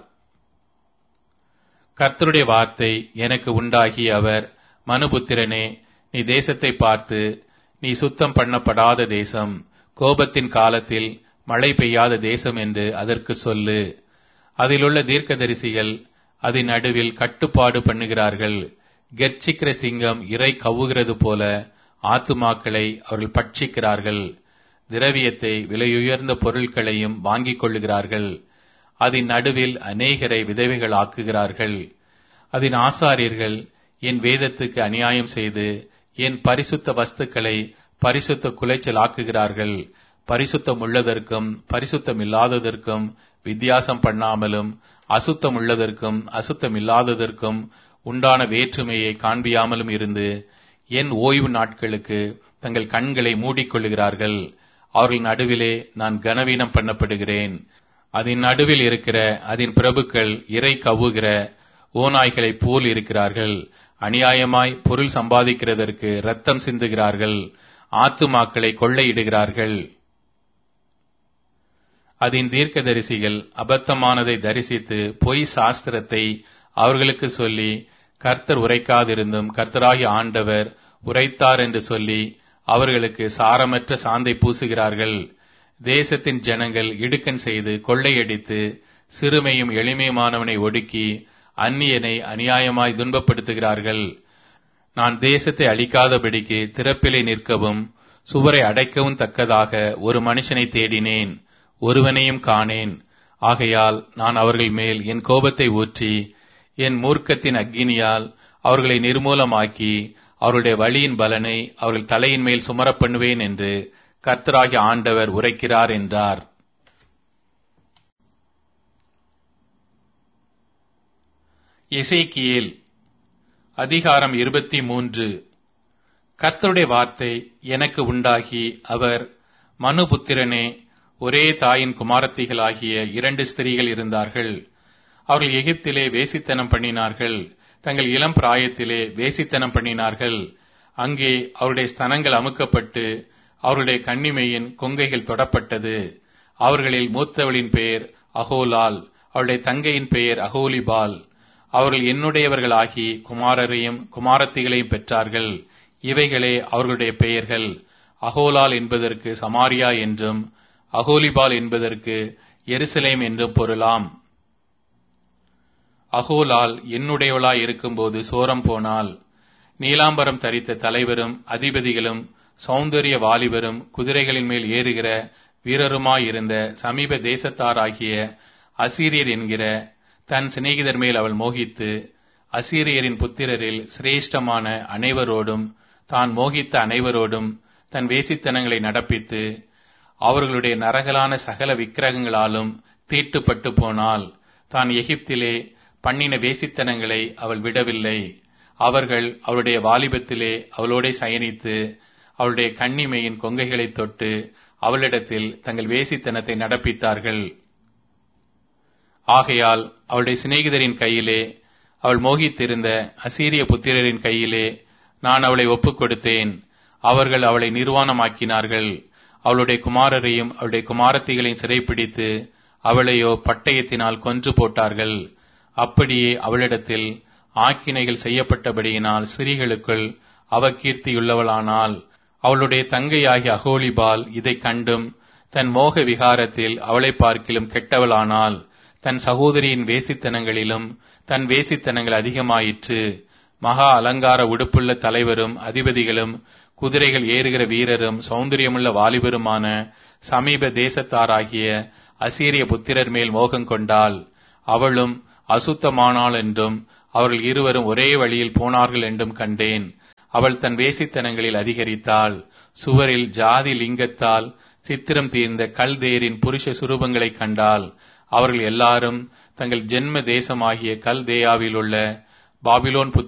கர்த்தருடைய வார்த்தை எனக்கு உண்டாகி அவர் மனுபுத்திரனே நீ தேசத்தை பார்த்து நீ சுத்தம் பண்ணப்படாத தேசம் கோபத்தின் காலத்தில் மழை பெய்யாத தேசம் என்று அதற்கு சொல்லு அதிலுள்ள தீர்க்கதரிசிகள் அதன் நடுவில் கட்டுப்பாடு பண்ணுகிறார்கள் கெர்ச்சிக்கிற சிங்கம் இறை கவ்வுகிறது போல ஆத்துமாக்களை அவர்கள் பட்சிக்கிறார்கள் திரவியத்தை விலையுயர்ந்த பொருட்களையும் வாங்கிக் கொள்ளுகிறார்கள் அதன் நடுவில் அநேகரை விதவைகள் ஆக்குகிறார்கள் அதன் ஆசாரியர்கள் என் வேதத்துக்கு அநியாயம் செய்து என் பரிசுத்த வஸ்துக்களை பரிசுத்த குலைச்சல் ஆக்குகிறார்கள் பரிசுத்தம் உள்ளதற்கும் பரிசுத்தம் இல்லாததற்கும் வித்தியாசம் பண்ணாமலும் அசுத்தம் உள்ளதற்கும் அசுத்தம் இல்லாததற்கும் உண்டான வேற்றுமையை காண்பியாமலும் இருந்து என் ஓய்வு நாட்களுக்கு தங்கள் கண்களை மூடிக்கொள்ளுகிறார்கள் அவர்கள் நடுவிலே நான் கனவீனம் பண்ணப்படுகிறேன் அதன் நடுவில் இருக்கிற அதன் பிரபுக்கள் இறை கவ்வுகிற ஓநாய்களைப் போல் இருக்கிறார்கள் அநியாயமாய் பொருள் சம்பாதிக்கிறதற்கு ரத்தம் சிந்துகிறார்கள் ஆத்துமாக்களை கொள்ளையிடுகிறார்கள் அதன் தீர்க்கதரிசிகள் அபத்தமானதை தரிசித்து பொய் சாஸ்திரத்தை அவர்களுக்கு சொல்லி கர்த்தர் உரைக்காதிருந்தும் கர்த்தராகி ஆண்டவர் உரைத்தார் என்று சொல்லி அவர்களுக்கு சாரமற்ற சாந்தை பூசுகிறார்கள் தேசத்தின் ஜனங்கள் இடுக்கன் செய்து கொள்ளையடித்து சிறுமையும் எளிமையுமானவனை ஒடுக்கி அந்நியனை அநியாயமாய் துன்பப்படுத்துகிறார்கள் நான் தேசத்தை அழிக்காதபடிக்கு திறப்பிலே நிற்கவும் சுவரை அடைக்கவும் தக்கதாக ஒரு மனுஷனை தேடினேன் ஒருவனையும் காணேன் ஆகையால் நான் அவர்கள் மேல் என் கோபத்தை ஊற்றி என் மூர்க்கத்தின் அக்கினியால் அவர்களை நிர்மூலமாக்கி அவருடைய வழியின் பலனை அவர்கள் தலையின் மேல் சுமரப் பண்ணுவேன் என்று கர்த்தராகிய ஆண்டவர் உரைக்கிறார் என்றார் எசேக்கியேல் அதிகாரம் இருபத்தி மூன்று கர்த்தருடைய வார்த்தை எனக்கு உண்டாகி அவர் மனுபுத்திரனே ஒரே தாயின் குமாரத்திகளாகிய இரண்டு ஸ்திரீகள் இருந்தார்கள் அவர்கள் எகிப்திலே வேசித்தனம் பண்ணினார்கள் தங்கள் இளம் பிராயத்திலே வேசித்தனம் பண்ணினார்கள் அங்கே அவருடைய ஸ்தனங்கள் அமுக்கப்பட்டு அவருடைய கன்னிமையின் கொங்கைகள் தொடப்பட்டது அவர்களில் மூத்தவளின் பெயர் அகோலால் அவருடைய தங்கையின் பெயர் அகோலிபால் அவர்கள் என்னுடையவர்களாகி குமாரரையும் குமாரத்திகளையும் பெற்றார்கள் இவைகளே அவர்களுடைய பெயர்கள் அகோலால் என்பதற்கு சமாரியா என்றும் அகோலிபால் என்பதற்கு எருசலேம் என்றும் பொருளாம் அகோலால் என்னுடையவளாய் இருக்கும்போது சோரம் போனால் நீலாம்பரம் தரித்த தலைவரும் அதிபதிகளும் சௌந்தரிய வாலிபரும் குதிரைகளின் மேல் ஏறுகிற வீரருமாயிருந்த சமீப தேசத்தாராகிய அசீரியர் என்கிற தன் சிநேகிதர் மேல் அவள் மோகித்து அசீரியரின் புத்திரரில் சிரேஷ்டமான அனைவரோடும் தான் மோகித்த அனைவரோடும் தன் வேசித்தனங்களை நடப்பித்து அவர்களுடைய நரகலான சகல விக்கிரகங்களாலும் தீட்டுப்பட்டு போனால் தான் எகிப்திலே பண்ணின வேசித்தனங்களை அவள் விடவில்லை அவர்கள் அவளுடைய வாலிபத்திலே அவளோட சயனித்து அவளுடைய கண்ணிமையின் கொங்கைகளைத் தொட்டு அவளிடத்தில் தங்கள் வேசித்தனத்தை நடப்பித்தார்கள் ஆகையால் அவளுடைய சிநேகிதரின் கையிலே அவள் மோகித்திருந்த அசீரிய புத்திரரின் கையிலே நான் அவளை ஒப்புக் கொடுத்தேன் அவர்கள் அவளை நிர்வாணமாக்கினார்கள் அவளுடைய குமாரரையும் அவளுடைய குமாரத்திகளையும் சிறைப்பிடித்து அவளையோ பட்டயத்தினால் கொன்று போட்டார்கள் அப்படியே அவளிடத்தில் ஆக்கினைகள் செய்யப்பட்டபடியினால் ஸ்திரீகளுக்குள் அவ கீர்த்தியுள்ளவளானால் அவளுடைய தங்கையாகிய அகோலிபால் இதைக் கண்டும் தன் மோக விகாரத்தில் அவளை பார்க்கிலும் கெட்டவளானால் தன் சகோதரியின் வேசித்தனங்களிலும் தன் வேசித்தனங்கள் அதிகமாயிற்று மகா அலங்கார உடுப்புள்ள தலைவரும் அதிபதிகளும் குதிரைகள் ஏறுகிற வீரரும் சௌந்தரியமுள்ள வாலிபருமான சமீப தேசத்தாராகிய அசீரிய புத்திரர் மேல் மோகம் கொண்டாள் அவளும் அசுத்தமானாள் என்றும் அவர்கள் இருவரும் ஒரே வழியில் போனார்கள் என்றும் கண்டேன் அவள் தன் வேசித்தனங்களில் அதிகரித்தாள் சுவரில் ஜாதி லிங்கத்தால் சித்திரம் தீர்ந்த கல்தேரின் புருஷ சுரூபங்களை கண்டால் அவர்கள் எல்லாரும் தங்கள் ஜென்ம தேசமாகிய கல்தேயாவில் உள்ள பாபிலோன்